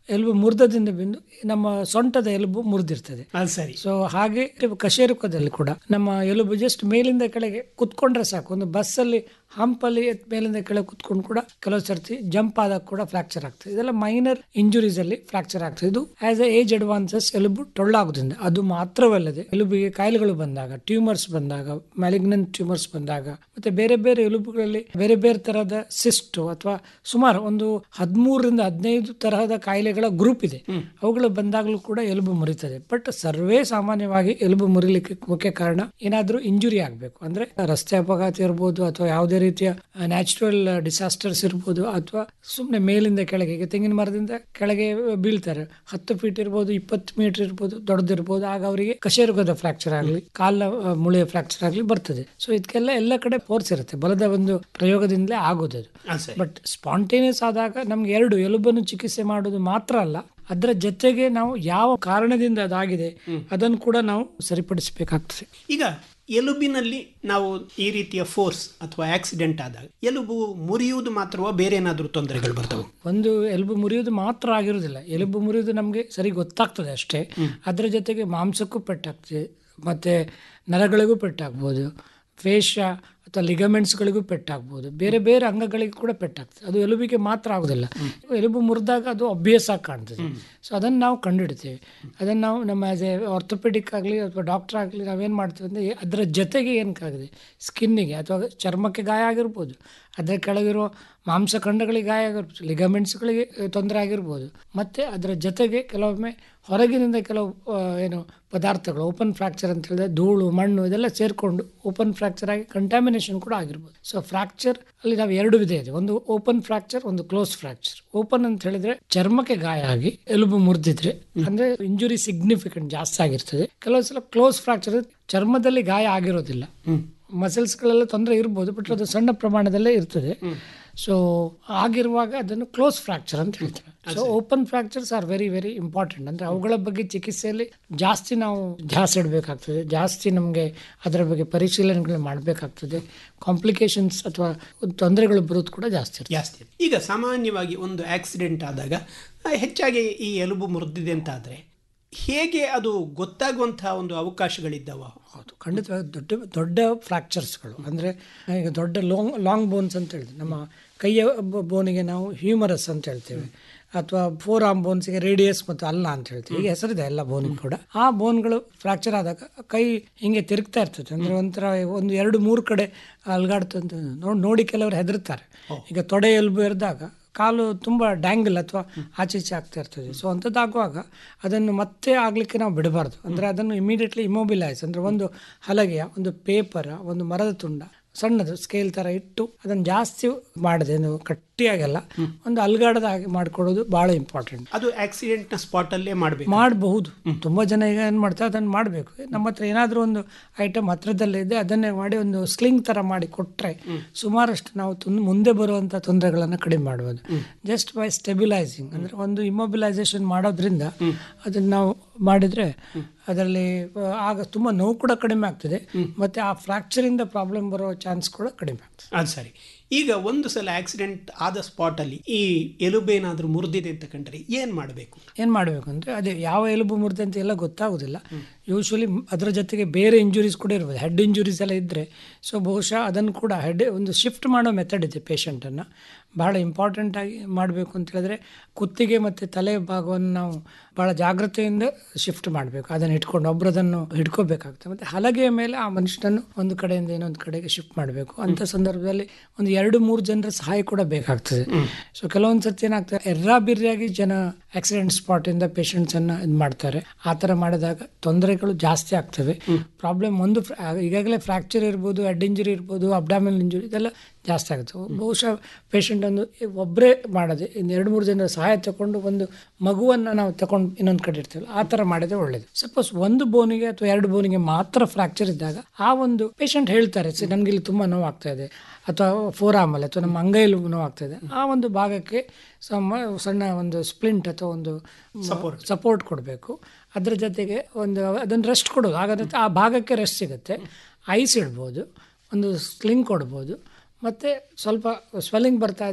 ಎಲುಬು ಮುರಿದದಿಂದ ಬಿಂದು ನಮ್ಮ ಸೊಂಟದ ಎಲುಬು ಮುರಿದಿರ್ತದೆ ಅದು ಸರಿ ಸೊ ಹಾಗೆ ಕಶೇರುಕದಲ್ಲಿ ಕೂಡ ನಮ್ಮ ಎಲುಬು ಜಸ್ಟ್ ಮೇಲಿಂದ ಕೆಳಗೆ ಕುತ್ಕೊಂಡ್ರೆ ಸಾಕು ಒಂದು ಬಸ್ಸಲ್ಲಿ ಹಂಪಲ್ಲಿ ಮೇಲಿಂದ ಕೆಳಗೆ ಕುತ್ಕೊಂಡು ಕೂಡ ಕೆಲವು ಸರ್ತಿ ಜಂಪ್ ಆದಾಗ ಕೂಡ ಫ್ರಾಕ್ಚರ್ ಆಗ್ತದೆ ಇದೆಲ್ಲ ಮೈನರ್ ಇಂಜುರೀಸ್ ಅಲ್ಲಿ ಫ್ರಾಕ್ಚರ್ ಆಗ್ತದೆ ಇದು ಆಸ್ ಎ ಏಜ್ ಅಡ್ವಾನ್ಸಸ್ ಎಲುಬು ಟೊಳ್ಳಾಗೋದ್ರಿಂದ ಅದು ಮಾತ್ರವಲ್ಲದೆ ಎಲುಬಿಗೆ ಕಾಯಿಲೆಗಳು ಬಂದಾಗ ಟ್ಯೂಮರ್ಸ್ ಬಂದಾಗ ಮ್ಯಾಲಿಗ್ನೆಂಟ್ ಟ್ಯೂಮರ್ಸ್ ಬಂದಾಗ ಮತ್ತೆ ಬೇರೆ ಬೇರೆ ಎಲುಬುಗಳಲ್ಲಿ ಬೇರೆ ಬೇರೆ ತರಹದ ಸಿಸ್ಟು ಅಥವಾ ಸುಮಾರು ಒಂದು ಹದಿಮೂರರಿಂದ ಹದಿನೈದು ತರಹದ ಕಾಯಿಲೆಗಳ ಗ್ರೂಪ್ ಇದೆ ಅವುಗಳು ಬಂದಾಗಲೂ ಕೂಡ ಎಲುಬು ಮುರಿತದೆ ಬಟ್ ಸರ್ವೇ ಸಾಮಾನ್ಯವಾಗಿ ಎಲುಬು ಮುರಿಲಿಕ್ಕೆ ಮುಖ್ಯ ಕಾರಣ ಏನಾದರೂ ಇಂಜುರಿ ಆಗಬೇಕು ಅಂದ್ರೆ ರಸ್ತೆ ಅಪಘಾತ ಇರ್ಬೋದು ಅಥವಾ ಯಾವುದೇ ರೀತಿಯ ನ್ಯಾಚುರಲ್ ಡಿಸಾಸ್ಟರ್ಸ್ ಇರ್ಬೋದು ಅಥವಾ ಸುಮ್ಮನೆ ಮೇಲಿಂದ ಕೆಳಗೆ ಈಗ ತೆಂಗಿನ ಮರದಿಂದ ಕೆಳಗೆ ಬೀಳ್ತಾರೆ ಹತ್ತು ಫೀಟ್ ಇರ್ಬೋದು ಇಪ್ಪತ್ತು ಮೀಟರ್ ಇರ್ಬೋದು ದೊಡ್ಡದಿರ್ಬೋದು ಆಗ ಅವರಿಗೆ ಕಶೇರುಗದ ಫ್ರಾಕ್ಚರ್ ಆಗಲಿ ಕಾಲ ಆ, ಮುಳೆಯ ಫ್ರಾಕ್ಚರ್ ಆಗಲಿ ಬರ್ತದೆ ಸೊ ಇದಕ್ಕೆಲ್ಲ ಎಲ್ಲ ಕಡೆ ಫೋರ್ಸ್ ಇರುತ್ತೆ ಬಲದ ಒಂದು ಪ್ರಯೋಗದಿಂದಲೇ ಆಗೋದು ಅದು ಅದು ಸರಿ ಬಟ್ ಸ್ಪಾಂಟೇನಿಯಸ್ ಆದಾಗ ನಮ್ಗೆ ಎರಡು ಎಲುಬನ್ನು ಚಿಕಿತ್ಸೆ ಮಾಡೋದು ಮಾತ್ರ ಅಲ್ಲ ಅದರ ಜೊತೆಗೆ ನಾವು ಯಾವ ಕಾರಣದಿಂದ ಅದಾಗಿದೆ ಅದನ್ನು ಕೂಡ ನಾವು ಸರಿಪಡಿಸಬೇಕಾಗ್ತದೆ ಈಗ ಎಲುಬಿನಲ್ಲಿ ನಾವು ಈ ರೀತಿಯ ಫೋರ್ಸ್ ಅಥವಾ ಆಕ್ಸಿಡೆಂಟ್ ಆದಾಗ ಎಲುಬು ಮುರಿಯುವುದು ಮಾತ್ರವಾ ಬೇರೆ ಏನಾದರೂ ತೊಂದರೆಗಳು ಬರ್ತವೆ ಒಂದು ಎಲುಬು ಮುರಿಯೋದು ಮಾತ್ರ ಆಗಿರೋದಿಲ್ಲ ಎಲುಬು ಮುರಿಯೋದು ನಮಗೆ ಸರಿ ಗೊತ್ತಾಗ್ತದೆ ಅಷ್ಟೇ ಅದರ ಜೊತೆಗೆ ಮಾಂಸಕ್ಕೂ ಪೆಟ್ಟಾಗ್ತದೆ ಮತ್ತೆ ನರಗಳಿಗೂ ಪೆಟ್ಟಾಗ್ಬೋದು ಫೇಶ ಅಥವಾ ಲಿಗಮೆಂಟ್ಸ್ಗಳಿಗೂ ಪೆಟ್ಟಾಗ್ಬೋದು ಬೇರೆ ಬೇರೆ ಅಂಗಗಳಿಗೂ ಕೂಡ ಪೆಟ್ಟಾಗ್ತದೆ ಅದು ಎಲುಬಿಗೆ ಮಾತ್ರ ಆಗೋದಿಲ್ಲ ಎಲುಬು ಮುರಿದಾಗ ಅದು ಅಭ್ಯಾಸ ಆಗಿ ಕಾಣ್ತದೆ ಸೊ ಅದನ್ನು ನಾವು ಕಂಡುಹಿಡ್ತೇವೆ ಅದನ್ನು ನಾವು ನಮ್ಮ ಆಸ್ ಎ ಆರ್ಥೋಪೆಡಿಕ್ ಆಗಲಿ ಅಥವಾ ಡಾಕ್ಟರ್ ಆಗಲಿ ನಾವೇನು ಮಾಡ್ತೀವಿ ಅಂದರೆ ಅದರ ಜೊತೆಗೆ ಏನಕ್ಕಾಗಿದೆ ಸ್ಕಿನ್ನಿಗೆ ಅಥವಾ ಚರ್ಮಕ್ಕೆ ಗಾಯ ಆಗಿರ್ಬೋದು ಅದರ ಕೆಳಗಿರೋ ಮಾಂಸಖಂಡಗಳಿಗೆ ಗಾಯ ಆಗಿರ್ಬೋದು ಲಿಗಮೆಂಟ್ಸ್ಗಳಿಗೆ ತೊಂದರೆ ಆಗಿರ್ಬೋದು ಮತ್ತು ಅದರ ಜೊತೆಗೆ ಕೆಲವೊಮ್ಮೆ ಹೊರಗಿನಿಂದ ಕೆಲವು ಆ, ಏನು ಪದಾರ್ಥಗಳು ಓಪನ್ ಫ್ರಾಕ್ಚರ್ ಅಂತ ಹೇಳಿದ್ರೆ ಧೂಳು ಮಣ್ಣು ಇದೆಲ್ಲ ಸೇರಿಕೊಂಡು ಓಪನ್ ಫ್ರಾಕ್ಚರ್ ಆಗಿ ಕಂಟ್ಯಾಮಿನೇಷನ್ ಕೂಡ ಆಗಿರ್ಬೋದು ಸೊ ಫ್ರಾಕ್ಚರ್ ಅಲ್ಲಿ ನಾವು ಎರಡು ವಿಧ ಇದೆ ಒಂದು ಓಪನ್ ಫ್ರಾಕ್ಚರ್ ಒಂದು ಕ್ಲೋಸ್ ಫ್ರಾಕ್ಚರ್ ಓಪನ್ ಅಂತ ಹೇಳಿದ್ರೆ ಚರ್ಮಕ್ಕೆ ಗಾಯ ಆಗಿ ಎಲುಬು ಮುರಿದಿದ್ರೆ ಅಂದ್ರೆ ಇಂಜುರಿ ಸಿಗ್ನಿಫಿಕೆಂಟ್ ಜಾಸ್ತಿ ಆಗಿರ್ತದೆ ಕೆಲವು ಸಲ ಕ್ಲೋಸ್ ಫ್ರಾಕ್ಚರ್ ಚರ್ಮದಲ್ಲಿ ಗಾಯ ಆಗಿರೋದಿಲ್ಲ ಮಸಲ್ಸ್ಗಳೆಲ್ಲ ತೊಂದರೆ ಇರ್ಬೋದು ಬಟ್ ಅದು ಸಣ್ಣ ಪ್ರಮಾಣದಲ್ಲೇ ಇರ್ತದೆ ಸೊ ಆಗಿರುವಾಗ ಅದನ್ನು ಕ್ಲೋಸ್ ಫ್ರಾಕ್ಚರ್ ಅಂತ ಹೇಳ್ತೇವೆ so open fractures are very very important ಅಂದರೆ ಅವುಗಳ ಬಗ್ಗೆ ಚಿಕಿತ್ಸೆಯಲ್ಲಿ ಜಾಸ್ತಿ ನಾವು ಧ್ಯಾಸ ಇಡಬೇಕಾಗ್ತದೆ ಜಾಸ್ತಿ ನಮಗೆ ಅದರ ಬಗ್ಗೆ ಪರಿಶೀಲನೆಗಳು ಮಾಡಬೇಕಾಗ್ತದೆ ಕಾಂಪ್ಲಿಕೇಶನ್ಸ್ ಅಥವಾ ತೊಂದರೆಗಳು ಬರೋದು ಕೂಡ ಜಾಸ್ತಿ ಇರ್ತದೆ ಜಾಸ್ತಿ ಈಗ ಸಾಮಾನ್ಯವಾಗಿ ಒಂದು ಆಕ್ಸಿಡೆಂಟ್ ಆದಾಗ ಆ, ಹೆಚ್ಚಾಗಿ ಈ ಎಲುಬು ಮುರಿದಿದೆ ಅಂತ ಆದರೆ ಹೇಗೆ ಅದು ಗೊತ್ತಾಗುವಂತಹ ಒಂದು ಅವಕಾಶಗಳಿದ್ದಾವ ಹೌದು ಖಂಡಿತವಾಗಿ ದೊಡ್ಡ ದೊಡ್ಡ ಫ್ರಾಕ್ಚರ್ಸ್ಗಳು ಅಂದರೆ ಈಗ ದೊಡ್ಡ ಲಾಂಗ್ ಲಾಂಗ್ ಬೋನ್ಸ್ ಅಂತ ಹೇಳಿದ್ರೆ ನಮ್ಮ ಕೈಯ ಬ- ಬೋನಿಗೆ ನಾವು ಹ್ಯೂಮರಸ್ ಅಂತ ಹೇಳ್ತೇವೆ ಅಥವಾ ಫೋರ್ ಆರ್ಮ್ ಬೋನ್ಸ್ಗೆ ರೇಡಿಯಸ್ ಮತ್ತು ಅಲ್ಲ ಅಂತ ಹೇಳ್ತೀವಿ ಈಗ ಹೆಸರಿದೆ ಎಲ್ಲ ಬೋನಿಗೆ ಕೂಡ ಆ ಬೋನ್ಗಳು ಫ್ರಾಕ್ಚರ್ ಆದಾಗ ಕೈ ಹಿಂಗೆ ತಿರುಗ್ತಾ ಇರ್ತದೆ ಅಂದರೆ ಒಂಥರ ಒಂದು ಎರಡು ಮೂರು ಕಡೆ ಅಲ್ಗಾಡ್ತಂತ ನೋಡಿ ನೋಡಿ ಕೆಲವರು ಹೆದರ್ತಾರೆ ಈಗ ತೊಡೆ ಎಲ್ಬು ಎರೆದಾಗ ಕಾಲು ತುಂಬ ಡ್ಯಾಂಗಲ್ ಅಥವಾ ಆಚೆ ಈಚೆ ಆಗ್ತಾ ಇರ್ತದೆ ಸೊ ಅಂಥದ್ದಾಗುವಾಗ ಅದನ್ನು ಮತ್ತೆ ಆಗಲಿಕ್ಕೆ ನಾವು ಬಿಡಬಾರ್ದು ಅಂದರೆ ಅದನ್ನು ಇಮಿಡಿಯೇಟ್ಲಿ ಇಮೊಬಿಲೈಸ್ ಅಂದರೆ ಒಂದು ಹಲಗೆಯ ಒಂದು ಪೇಪರ ಒಂದು ಮರದ ತುಂಡ ಸಣ್ಣದು ಸ್ಕೇಲ್ ಥರ ಇಟ್ಟು ಅದನ್ನು ಜಾಸ್ತಿ ಮಾಡದೆ ನೀವು ಗಟ್ಟಿಯಾಗೆಲ್ಲ ಒಂದು ಅಲ್ಗಾಡದ ಹಾಗೆ ಮಾಡಿಕೊಡೋದು ಭಾಳ ಇಂಪಾರ್ಟೆಂಟ್ ಅದು ಆಕ್ಸಿಡೆಂಟ್ನ ಸ್ಪಾಟಲ್ಲೇ ಮಾಡಬೇಕು ಮಾಡಬಹುದು ತುಂಬ ಜನ ಈಗ ಏನು ಮಾಡ್ತಾರೆ ಅದನ್ನು ಮಾಡಬೇಕು ನಮ್ಮ ಹತ್ರ ಏನಾದರೂ ಒಂದು ಐಟಮ್ ಹತ್ರದಲ್ಲೇ ಇದೆ ಅದನ್ನೇ ಮಾಡಿ ಒಂದು ಸ್ಲಿಂಗ್ ಥರ ಮಾಡಿ ಕೊಟ್ಟರೆ ಸುಮಾರಷ್ಟು ನಾವು ತುನ್ ಮುಂದೆ ಬರುವಂಥ ತೊಂದರೆಗಳನ್ನು ಕಡಿಮೆ ಮಾಡ್ಬೋದು ಜಸ್ಟ್ ಬೈ ಸ್ಟೆಬಿಲೈಸಿಂಗ್ ಅಂದರೆ ಒಂದು ಇಮೊಬಿಲೈಸೇಷನ್ ಮಾಡೋದ್ರಿಂದ ಅದನ್ನು ನಾವು ಮಾಡಿದರೆ ಅದರಲ್ಲಿ ಆ, ಆಗ ತುಂಬ ನೋವು ಕೂಡ ಕಡಿಮೆ ಆಗ್ತದೆ ಮತ್ತು ಆ ಫ್ರ್ಯಾಕ್ಚರಿಂದ ಪ್ರಾಬ್ಲಮ್ ಬರೋ ಚಾನ್ಸ್ ಕೂಡ ಕಡಿಮೆ ಆಗ್ತದೆ ಅದು ಸರಿ ಈಗ ಒಂದು ಸಲ ಆಕ್ಸಿಡೆಂಟ್ ಆದ ಸ್ಪಾಟಲ್ಲಿ ಈ ಎಲುಬೇನಾದರೂ ಮುರಿದಿದೆ ಅಂತ ಕಂಡ್ರೆ ಏನು ಮಾಡಬೇಕು ಏನು ಮಾಡಬೇಕು ಅಂದರೆ ಅದೇ ಯಾವ ಎಲುಬು ಮುರಿದೆ ಅಂತ ಎಲ್ಲ ಗೊತ್ತಾಗೋದಿಲ್ಲ ಯೂಶ್ವಲಿ ಅದರ ಜೊತೆಗೆ ಬೇರೆ ಇಂಜುರೀಸ್ ಕೂಡ ಇರ್ಬೋದು ಹೆಡ್ ಇಂಜುರೀಸ್ ಎಲ್ಲ ಇದ್ದರೆ ಸೊ ಬಹುಶಃ ಅದನ್ನು ಕೂಡ ಹೆಡ್ ಒಂದು ಶಿಫ್ಟ್ ಮಾಡೋ ಮೆಥಡ್ ಇದೆ ಪೇಷಂಟನ್ನು ಭಾಳ ಇಂಪಾರ್ಟೆಂಟಾಗಿ ಮಾಡಬೇಕು ಅಂತ ಹೇಳಿದ್ರೆ ಕುತ್ತಿಗೆ ಮತ್ತು ತಲೆ ಭಾಗವನ್ನು ನಾವು ಭಾಳ ಜಾಗ್ರತೆಯಿಂದ ಶಿಫ್ಟ್ ಮಾಡಬೇಕು ಅದನ್ನು ಇಟ್ಕೊಂಡು ಒಬ್ರು ಅದನ್ನು ಹಿಡ್ಕೋಬೇಕಾಗ್ತದೆ ಮತ್ತು ಹಲಗೆಯ ಮೇಲೆ ಆ ಮನುಷ್ಯನನ್ನು ಒಂದು ಕಡೆಯಿಂದ ಇನ್ನೊಂದು ಕಡೆಗೆ ಶಿಫ್ಟ್ ಮಾಡಬೇಕು ಅಂಥ ಸಂದರ್ಭದಲ್ಲಿ ಒಂದು ಎರಡು ಮೂರು ಜನರ ಸಹಾಯ ಕೂಡ ಬೇಕಾಗ್ತದೆ ಸೊ ಕೆಲವೊಂದು ಸರ್ತಿ ಏನಾಗ್ತದೆ ಎರ್ರಾಬಿರ್ರಿಯಾಗಿ ಜನ ಆಕ್ಸಿಡೆಂಟ್ ಸ್ಪಾಟಿಂದ ಪೇಷಂಟ್ಸನ್ನು ಇದು ಮಾಡ್ತಾರೆ ಆ ಥರ ಮಾಡಿದಾಗ ತೊಂದರೆಗಳು ಜಾಸ್ತಿ ಆಗ್ತವೆ ಪ್ರಾಬ್ಲಮ್ ಒಂದು ಫ್ರ- ಈಗಾಗಲೇ ಫ್ರ್ಯಾಕ್ಚರ್ ಇರ್ಬೋದು ಹೆಡ್ ಇಂಜುರಿ ಇರ್ಬೋದು ಅಬ್ಡಾಮಿನಲ್ ಇಂಜುರಿ ಇದೆಲ್ಲ ಜಾಸ್ತಿ ಆಗುತ್ತೆ ಬಹುಶಃ ಪೇಷಂಟ್ ಒಂದು ಒಬ್ಬರೇ ಮಾಡದೆ ಇನ್ನು ಎರಡು ಮೂರು ಜನರ ಸಹಾಯ ತಗೊಂಡು ಒಂದು ಮಗುವನ್ನು ನಾವು ತಗೊಂಡು ಇನ್ನೊಂದು ಕಡೆ ಇರ್ತೀವಲ್ಲ ಆ ಥರ ಮಾಡಿದ್ರೆ ಒಳ್ಳೇದು ಸಪೋಸ್ ಒಂದು ಬೋನಿಗೆ ಅಥವಾ ಎರಡು ಬೋನಿಗೆ ಮಾತ್ರ ಫ್ರಾಕ್ಚರ್ ಇದ್ದಾಗ ಆ ಒಂದು ಪೇಷಂಟ್ ಹೇಳ್ತಾರೆ "ಸರ್, ನನಗೆ ಇಲ್ಲಿ ತುಂಬ ನೋವಾಗ್ತಾ ಇದೆ ಅಥವಾ ಫೋರ್ ಆಮಲ್ಲಿ ಅಥವಾ ನಮ್ಮ ಅಂಗೈಲು ನೋವಾಗ್ತಾ ಇದೆ ಆ ಒಂದು ಭಾಗಕ್ಕೆ ಸಮ ಸಣ್ಣ ಒಂದು ಸ್ಪ್ಲಿಂಟ್ ಅಥವಾ ಒಂದು Support. ಸಪೋರ್ಟ್ ಕೊಡಬೇಕು ಅದರ ಜೊತೆಗೆ ಒಂದು ಅದನ್ನು ರೆಸ್ಟ್ ಕೊಡೋದು ಹಾಗಾದ್ರೆ ಆ ಭಾಗಕ್ಕೆ ರೆಸ್ಟ್ ಸಿಗುತ್ತೆ ಐಸ್ ಇಡ್ಬೋದು ಒಂದು ಸ್ಲಿಂಗ್ ಕೊಡ್ಬೋದು ಮತ್ತು ಸ್ವಲ್ಪ ಸ್ವೆಲ್ಲಿಂಗ್ ಬರ್ತಾ ಇದೆ ಅಂದರೆ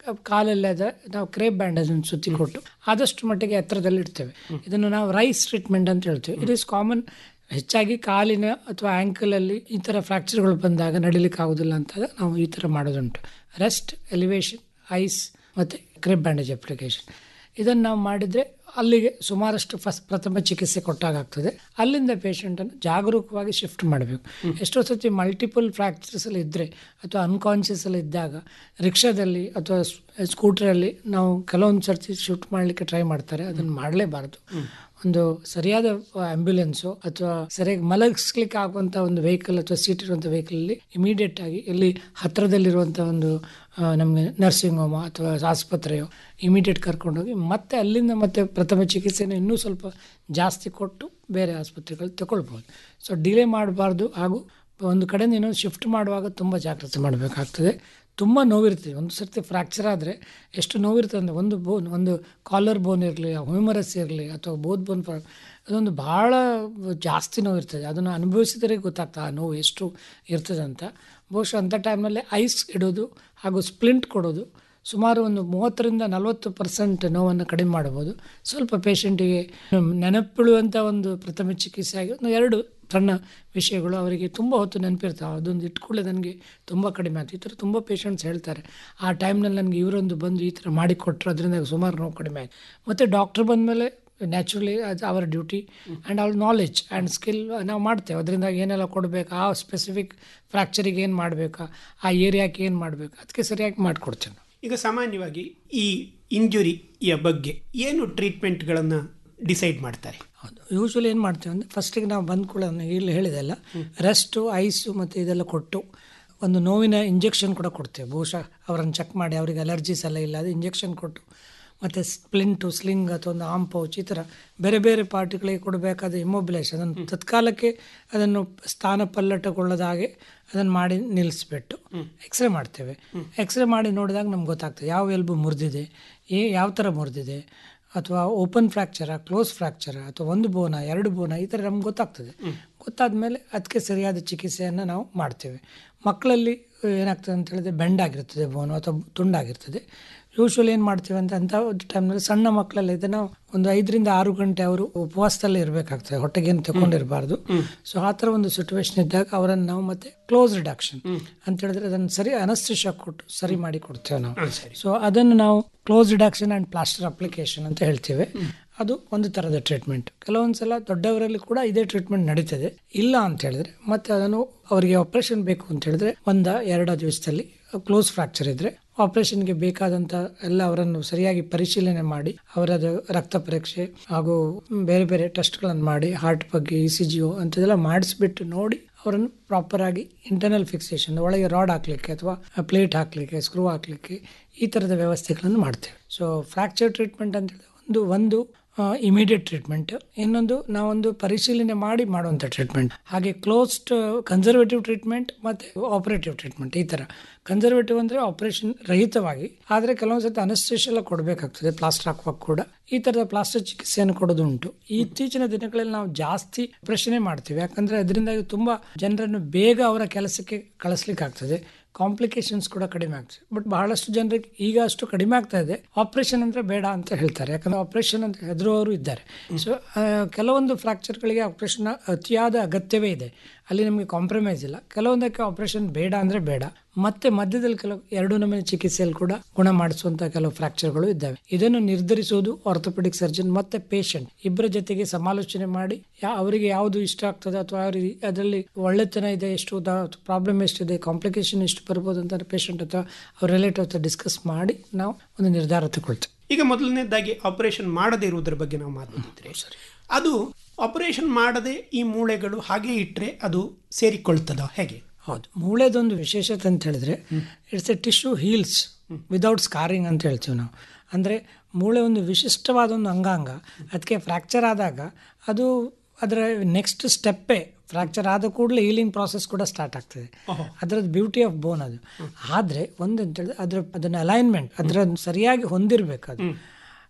ಕಾಲಲ್ಲಿ ಅದ ನಾವು ಕ್ರೇಪ್ ಬ್ಯಾಂಡೇಜ್ ಅನ್ನು ಸುತ್ತಿ ಕೊಟ್ಟು ಆದಷ್ಟು ಮಟ್ಟಿಗೆ ಎತ್ತರದಲ್ಲಿ ಇಡ್ತೇವೆ ಇದನ್ನು ನಾವು ರೈಸ್ ಟ್ರೀಟ್ಮೆಂಟ್ ಅಂತ ಹೇಳ್ತೇವೆ ಇಟ್ ಈಸ್ ಕಾಮನ್ ಹೆಚ್ಚಾಗಿ ಕಾಲಿನ ಅಥವಾ ಆ್ಯಂಕಲಲ್ಲಿ ಈ ಥರ ಫ್ರ್ಯಾಕ್ಚರ್ಗಳು ಬಂದಾಗ ನಡಿಲಿಕ್ಕೆ ಆಗೋದಿಲ್ಲ ಅಂತಾಗ ನಾವು ಈ ಥರ ಮಾಡೋದುಂಟು ರೆಸ್ಟ್ ಎಲಿವೇಶನ್ ಐಸ್ ಮತ್ತು ಕ್ರೇಪ್ ಬ್ಯಾಂಡೇಜ್ ಅಪ್ಲಿಕೇಶನ್ ಇದನ್ನು ನಾವು ಮಾಡಿದರೆ ಅಲ್ಲಿಗೆ ಸುಮಾರಷ್ಟು ಫಸ್ಟ್ ಪ್ರಥಮ ಚಿಕಿತ್ಸೆ ಕೊಟ್ಟಾಗ್ತದೆ ಅಲ್ಲಿಂದ ಪೇಷಂಟನ್ನು ಜಾಗರೂಕವಾಗಿ ಶಿಫ್ಟ್ ಮಾಡಬೇಕು ಎಷ್ಟೋ ಸತಿ ಮಲ್ಟಿಪಲ್ ಫ್ರ್ಯಾಕ್ಚರ್ಸ್ ಅಲ್ಲಿ ಇದ್ದರೆ ಅಥವಾ ಅನ್ಕಾನ್ಷಿಯಸ್ ಅಲ್ಲಿ ಇದ್ದಾಗ ರಿಕ್ಷಾದಲ್ಲಿ ಅಥವಾ ಸ್ಕೂಟ್ರಲ್ಲಿ ನಾವು ಕೆಲವೊಂದು ಸರ್ತಿ ಶಿಫ್ಟ್ ಮಾಡಲಿಕ್ಕೆ ಟ್ರೈ ಮಾಡ್ತಾರೆ ಅದನ್ನು ಮಾಡಲೇಬಾರ್ದು ಒಂದು ಸರಿಯಾದ ಆಂಬ್ಯುಲೆನ್ಸು ಅಥವಾ ಸರಿಯಾಗಿ ಮಲಗಿಸ್ಲಿಕ್ಕೆ ಆಗುವಂಥ ಒಂದು ವೆಹಿಕಲ್ ಅಥವಾ ಸೀಟ್ ಇರುವಂಥ ವೆಹಿಕಲಲ್ಲಿ ಇಮಿಡಿಯೇಟ್ ಆಗಿ ಎಲ್ಲಿ ಹತ್ತಿರದಲ್ಲಿರುವಂಥ ಒಂದು ಆ, ನಮಗೆ ನರ್ಸಿಂಗ್ ಹೋಮ ಅಥವಾ ಆಸ್ಪತ್ರೆಯೋ ಇಮಿಡಿಯೇಟ್ ಕರ್ಕೊಂಡೋಗಿ ಮತ್ತೆ ಅಲ್ಲಿಂದ ಮತ್ತೆ ಪ್ರಥಮ ಚಿಕಿತ್ಸೆನ ಇನ್ನೂ ಸ್ವಲ್ಪ ಜಾಸ್ತಿ ಕೊಟ್ಟು ಬೇರೆ ಆಸ್ಪತ್ರೆಗಳು ತಗೊಳ್ಬೋದು ಸೊ ಡಿಲೇ ಮಾಡಬಾರ್ದು ಹಾಗೂ ಒಂದು ಕಡೆಯಿಂದ ಇನ್ನೊಂದು ಶಿಫ್ಟ್ ಮಾಡುವಾಗ ತುಂಬ ಜಾಗ್ರತೆ ಮಾಡಬೇಕಾಗ್ತದೆ ತುಂಬ ನೋವಿರ್ತದೆ ಒಂದು ಸರ್ತಿ ಫ್ರ್ಯಾಕ್ಚರ್ ಆದರೆ ಎಷ್ಟು ನೋವಿರ್ತದೆ ಅಂದರೆ ಒಂದು ಬೋನ್ ಒಂದು ಕಾಲರ್ ಬೋನ್ ಇರಲಿ ಹ್ಯೂಮರಸ್ ಇರಲಿ ಅಥವಾ ಬೋತ್ ಬೋನ್ ಫ್ರಾ ಅದೊಂದು ಭಾಳ ಜಾಸ್ತಿ ನೋವಿರ್ತದೆ ಅದನ್ನು ಅನುಭವಿಸಿದರೆ ಗೊತ್ತಾಗ್ತದೆ ಆ ನೋವು ಎಷ್ಟು ಇರ್ತದೆ ಅಂತ ಬಹುಶಃ ಅಂಥ ಟೈಮ್ನಲ್ಲಿ ಐಸ್ ಇಡೋದು ಹಾಗೂ ಸ್ಪ್ಲಿಂಟ್ ಕೊಡೋದು ಸುಮಾರು ಒಂದು ಮೂವತ್ತರಿಂದ ನಲವತ್ತು ಪರ್ಸೆಂಟ್ ನೋವನ್ನು ಕಡಿಮೆ ಮಾಡ್ಬೋದು ಸ್ವಲ್ಪ ಪೇಷಂಟಿಗೆ ನೆನಪಿಡುವಂಥ ಒಂದು ಪ್ರಥಮ ಚಿಕಿತ್ಸೆ ಆಗಿ ಒಂದು ಎರಡು ಸಣ್ಣ ವಿಷಯಗಳು ಅವರಿಗೆ ತುಂಬ ಹೊತ್ತು ನೆನಪಿರ್ತಾವೆ ಅದೊಂದು ಇಟ್ಕೊಳ್ಳೆ ನನಗೆ ತುಂಬ ಕಡಿಮೆ ಆಯ್ತು ಈ ಥರ ತುಂಬ ಪೇಷಂಟ್ಸ್ ಹೇಳ್ತಾರೆ ಆ ಟೈಮ್ನಲ್ಲಿ ನನಗೆ ಇವರೊಂದು ಬಂದು ಈ ಥರ ಮಾಡಿಕೊಟ್ರು ಅದರಿಂದ ಸುಮಾರು ನೋವು ಕಡಿಮೆ ಆಯಿತು ಮತ್ತು ಡಾಕ್ಟ್ರ್ ಬಂದಮೇಲೆ ನ್ಯಾಚುರಲಿ ಅದು ಅವರ ಡ್ಯೂಟಿ ಆ್ಯಂಡ್ ಅವ್ರ ನಾಲೆಜ್ ಆ್ಯಂಡ್ ಸ್ಕಿಲ್ ನಾವು ಮಾಡ್ತೇವೆ ಅದರಿಂದ ಏನೆಲ್ಲ ಕೊಡಬೇಕು ಆ ಸ್ಪೆಸಿಫಿಕ್ ಫ್ರ್ಯಾಕ್ಚರಿಗೆ ಏನು ಮಾಡಬೇಕಾ ಆ ಏರಿಯಾಕ್ಕೆ ಏನು ಮಾಡಬೇಕು ಅದಕ್ಕೆ ಸರಿಯಾಗಿ ಮಾಡಿಕೊಡ್ತೇವೆ ನಾವು ಈಗ ಸಾಮಾನ್ಯವಾಗಿ ಈ ಇಂಜುರಿಯ ಬಗ್ಗೆ ಏನು ಟ್ರೀಟ್ಮೆಂಟ್ಗಳನ್ನು ಡಿಸೈಡ್ ಮಾಡ್ತಾರೆ ಯೂಶ್ವಲಿ ಏನು ಮಾಡ್ತೇವೆ ಅಂದರೆ ಫಸ್ಟಿಗೆ ನಾವು ಬಂದ ಕೂಡ ಇಲ್ಲಿ ಹೇಳಿದೆಲ್ಲ ರೆಸ್ಟು ಐಸು ಮತ್ತು ಇದೆಲ್ಲ ಕೊಟ್ಟು ಒಂದು ನೋವಿನ ಇಂಜೆಕ್ಷನ್ ಕೂಡ ಕೊಡ್ತೇವೆ ಬಹುಶಃ ಅವರನ್ನು ಚೆಕ್ ಮಾಡಿ ಅವರಿಗೆ ಅಲರ್ಜೀಸ್ ಎಲ್ಲ ಇಲ್ಲ ಅದು ಇಂಜೆಕ್ಷನ್ ಕೊಟ್ಟು ಮತ್ತು ಸ್ಪ್ಲಿಂಟು ಸ್ಲಿಂಗ್ ಅಥವಾ ಒಂದು ಆಮ್ ಪೌಚ್ ಈ ಥರ ಬೇರೆ ಬೇರೆ ಪಾರ್ಟಿಗಳಿಗೆ ಕೊಡಬೇಕಾದ ಇಮ್ಮೊಬಿಲೈಸ್ ಅದನ್ನು ತತ್ಕಾಲಕ್ಕೆ ಅದನ್ನು ಸ್ಥಾನ ಪಲ್ಲಟಗೊಳ್ಳದ ಹಾಗೆ ಅದನ್ನು ಮಾಡಿ ನಿಲ್ಲಿಸ್ಬಿಟ್ಟು ಎಕ್ಸ್ರೇ ಮಾಡ್ತೇವೆ ಎಕ್ಸ್ರೇ ಮಾಡಿ ನೋಡಿದಾಗ ನಮ್ಗೆ ಗೊತ್ತಾಗ್ತದೆ ಯಾವ ಎಲ್ಬು ಮುರಿದಿದೆ ಏ ಯಾವ ಥರ ಮುರಿದಿದೆ ಅಥವಾ ಓಪನ್ ಫ್ರ್ಯಾಕ್ಚರ ಕ್ಲೋಸ್ ಫ್ರ್ಯಾಕ್ಚರ ಅಥವಾ ಒಂದು ಬೋನ ಎರಡು ಬೋನ ಈ ಥರ ನಮ್ಗೆ ಗೊತ್ತಾಗ್ತದೆ ಗೊತ್ತಾದ ಮೇಲೆ ಅದಕ್ಕೆ ಸರಿಯಾದ ಚಿಕಿತ್ಸೆಯನ್ನು ನಾವು ಮಾಡ್ತೇವೆ ಮಕ್ಕಳಲ್ಲಿ ಏನಾಗ್ತದೆ ಅಂತ ಹೇಳಿದ್ರೆ ಬೆಂಡ್ ಆಗಿರ್ತದೆ ಬೋನು ಅಥವಾ ತುಂಡಾಗಿರ್ತದೆ ಯೂಶ್ವಲಿ ಏನು ಮಾಡ್ತೀವಿ ಅಂತ ಅಂಥ ಒಂದು ಟೈಮ್ನಲ್ಲಿ ಸಣ್ಣ ಮಕ್ಕಳಲ್ಲಿ ಇದನ್ನು ಒಂದು ಐದರಿಂದ ಆರು ಗಂಟೆ ಅವರು ಉಪವಾಸದಲ್ಲೇ ಇರಬೇಕಾಗ್ತದೆ ಹೊಟ್ಟೆಗೇನು ತಗೊಂಡಿರಬಾರ್ದು ಸೊ ಆ ಥರ ಒಂದು ಸಿಚುವೇಶನ್ ಇದ್ದಾಗ ಅವರನ್ನು ನಾವು ಮತ್ತೆ ಕ್ಲೋಸ್ ರಿಡಕ್ಷನ್ ಅಂತ ಹೇಳಿದ್ರೆ ಅದನ್ನು ಸರಿ ಅನಸ್ತಿಷ ಕೊಟ್ಟು ಸರಿ ಮಾಡಿ ಕೊಡ್ತೇವೆ ನಾವು ಸೊ ಅದನ್ನು ನಾವು close reduction and plaster application ಅಂತ ಹೇಳ್ತೇವೆ ಅದು ಒಂದು ಥರದ ಟ್ರೀಟ್ಮೆಂಟ್ ಕೆಲವೊಂದು ಸಲ ದೊಡ್ಡವರಲ್ಲಿ ಕೂಡ ಇದೇ ಟ್ರೀಟ್ಮೆಂಟ್ ನಡೀತದೆ ಇಲ್ಲ ಅಂತ ಹೇಳಿದ್ರೆ ಮತ್ತೆ ಅದನ್ನು ಅವರಿಗೆ ಆಪರೇಷನ್ ಬೇಕು ಅಂತ ಹೇಳಿದ್ರೆ ಒಂದ ಎರಡು ದಿವಸದಲ್ಲಿ ಕ್ಲೋಸ್ ಫ್ರಾಕ್ಚರ್ ಇದ್ರೆ ಆಪರೇಷನ್ಗೆ ಬೇಕಾದಂಥ ಎಲ್ಲ ಅವರನ್ನು ಸರಿಯಾಗಿ ಪರಿಶೀಲನೆ ಮಾಡಿ ಅವರದ್ದು ರಕ್ತ ಪರೀಕ್ಷೆ ಹಾಗೂ ಬೇರೆ ಬೇರೆ ಟೆಸ್ಟ್ಗಳನ್ನು ಮಾಡಿ ಹಾರ್ಟ್ ಬಗ್ಗೆ ಇ ಸಿ ಜಿಒ ಅಂಥದ್ದೆಲ್ಲ ಮಾಡಿಸ್ಬಿಟ್ಟು ನೋಡಿ ಅವರನ್ನು ಪ್ರಾಪರ್ ಆಗಿ ಇಂಟರ್ನಲ್ ಫಿಕ್ಸೇಷನ್ ಒಳಗೆ ರಾಡ್ ಹಾಕ್ಲಿಕ್ಕೆ ಅಥವಾ ಪ್ಲೇಟ್ ಹಾಕ್ಲಿಕ್ಕೆ ಸ್ಕ್ರೂ ಹಾಕ್ಲಿಕ್ಕೆ ಈ ಥರದ ವ್ಯವಸ್ಥೆಗಳನ್ನು ಮಾಡ್ತೇವೆ ಸೊ ಫ್ರಾಕ್ಚರ್ ಟ್ರೀಟ್ಮೆಂಟ್ ಅಂತ ಹೇಳಿದ್ರೆ ಒಂದು ಒಂದು ಇಮಿಡಿಯೇಟ್ ಟ್ರೀಟ್ಮೆಂಟ್ ಇನ್ನೊಂದು ನಾವೊಂದು ಪರಿಶೀಲನೆ ಮಾಡಿ ಮಾಡುವಂಥ ಟ್ರೀಟ್ಮೆಂಟ್ ಹಾಗೆ ಕ್ಲೋಸ್ಡ್ ಕನ್ಸರ್ವೇಟಿವ್ ಟ್ರೀಟ್ಮೆಂಟ್ ಮತ್ತು ಆಪರೇಟಿವ್ ಟ್ರೀಟ್ಮೆಂಟ್ ಈ ಥರ ಕನ್ಸರ್ವೇಟಿವ್ ಅಂದರೆ ಆಪರೇಷನ್ ರಹಿತವಾಗಿ ಆದರೆ ಕೆಲವೊಂದು ಸತಿ ಅನಸ್ತೇಷ ಎಲ್ಲ ಕೊಡಬೇಕಾಗ್ತದೆ ಪ್ಲಾಸ್ಟರ್ ಹಾಕುವಾಗ ಕೂಡ ಈ ಥರದ ಪ್ಲಾಸ್ಟರ್ ಚಿಕಿತ್ಸೆಯನ್ನು ಕೊಡೋದು ಉಂಟು ಇತ್ತೀಚಿನ ದಿನಗಳಲ್ಲಿ ನಾವು ಜಾಸ್ತಿ ಆಪರೇಷನೇ ಮಾಡ್ತೀವಿ ಯಾಕಂದರೆ ಅದರಿಂದಾಗಿ ತುಂಬ ಜನರನ್ನು ಬೇಗ ಅವರ ಕೆಲಸಕ್ಕೆ ಕಳಿಸ್ಲಿಕ್ಕೆ ಆಗ್ತದೆ ಕಾಂಪ್ಲಿಕೇಶನ್ಸ್ ಕೂಡ ಕಡಿಮೆ ಆಗ್ತದೆ ಬಟ್ ಬಹಳಷ್ಟು ಜನರಿಗೆ ಈಗ ಅಷ್ಟು ಕಡಿಮೆ ಆಗ್ತಾ ಇದೆ ಆಪರೇಷನ್ ಅಂದರೆ ಬೇಡ ಅಂತ ಹೇಳ್ತಾರೆ ಯಾಕಂದರೆ ಆಪರೇಷನ್ ಅಂತ ಹೆದರುವವರು ಇದ್ದಾರೆ ಸೊ ಕೆಲವೊಂದು ಫ್ರಾಕ್ಚರ್ಗಳಿಗೆ ಆಪರೇಷನ್ ಅತಿಯಾದ ಅಗತ್ಯವೇ ಇದೆ ಅಲ್ಲಿ ನಮಗೆ ಕಾಂಪ್ರಮೈಸ್ ಇಲ್ಲ ಕೆಲವೊಂದಕ್ಕೆ ಆಪರೇಷನ್ ಬೇಡ ಅಂದರೆ ಬೇಡ ಮತ್ತೆ ಮಧ್ಯದಲ್ಲಿ ಕೆಲವು ಎರಡು ನಮೂನೆ ಚಿಕಿತ್ಸೆಯಲ್ಲಿ ಕೂಡ ಗುಣ ಮಾಡಿಸುವಂತಹ ಕೆಲವು ಫ್ರಾಕ್ಚರ್ಗಳು ಇದ್ದಾವೆ ಇದನ್ನು ನಿರ್ಧರಿಸುವುದು ಆರ್ಥೋಪೆಡಿಕ್ ಸರ್ಜನ್ ಮತ್ತೆ ಪೇಷಂಟ್ ಇಬ್ಬರ ಜೊತೆಗೆ ಸಮಾಲೋಚನೆ ಮಾಡಿ ಯಾ- ಅವರಿಗೆ ಯಾವುದು ಇಷ್ಟ ಆಗ್ತದೆ ಅಥವಾ ಅವ್ರಿಗೆ ಅದರಲ್ಲಿ ಒಳ್ಳೆತನ ಇದೆ ಎಷ್ಟು ಪ್ರಾಬ್ಲಮ್ ಎಷ್ಟಿದೆ ಕಾಂಪ್ಲಿಕೇಶನ್ ಎಷ್ಟು ಬರ್ಬೋದು ಅಂತ ಪೇಷಂಟ್ ಅಥವಾ ಅವ್ರ ರಿಲೇಟಿವ್ ಹತ್ರ ಡಿಸ್ಕಸ್ ಮಾಡಿ ನಾವು ಒಂದು ನಿರ್ಧಾರ ತಗೊಳ್ತೇವೆ ಈಗ ಮೊದಲನೇದಾಗಿ ಆಪರೇಷನ್ ಮಾಡದೇ ಇರುವುದರ ಬಗ್ಗೆ ನಾವು ಮಾತನಾಡಿದ್ರೆ ಅದು ಆಪರೇಷನ್ ಮಾಡದೆ ಈ ಮೂಳೆಗಳು ಹಾಗೆ ಇಟ್ಟರೆ ಅದು ಸೇರಿಕೊಳ್ತದ ಹೇಗೆ ಹೌದು ಮೂಳೆದೊಂದು ವಿಶೇಷತೆ ಅಂತ ಹೇಳಿದ್ರೆ it's a tissue heals without scarring ಅಂತ ಹೇಳ್ತೀವಿ ನಾವು ಅಂದರೆ ಮೂಳೆ ಒಂದು ವಿಶಿಷ್ಟವಾದ ಒಂದು ಅಂಗಾಂಗ ಅದಕ್ಕೆ ಫ್ರ್ಯಾಕ್ಚರ್ ಆದಾಗ ಅದು ಅದರ ನೆಕ್ಸ್ಟ್ ಸ್ಟೆಪ್ಪೇ ಫ್ರ್ಯಾಕ್ಚರ್ ಆದ ಕೂಡಲೇ ಹೀಲಿಂಗ್ ಪ್ರಾಸೆಸ್ ಕೂಡ ಸ್ಟಾರ್ಟ್ ಆಗ್ತದೆ ಅದರದ್ದು ಬ್ಯೂಟಿ ಆಫ್ ಬೋನ್ ಅದು ಆದರೆ ಒಂದು ಅಂತ ಹೇಳಿದ್ರೆ ಅದರ ಅದನ್ನ ಅಲೈನ್ಮೆಂಟ್ ಅದರ ಸರಿಯಾಗಿ ಹೊಂದಿರಬೇಕು ಅದು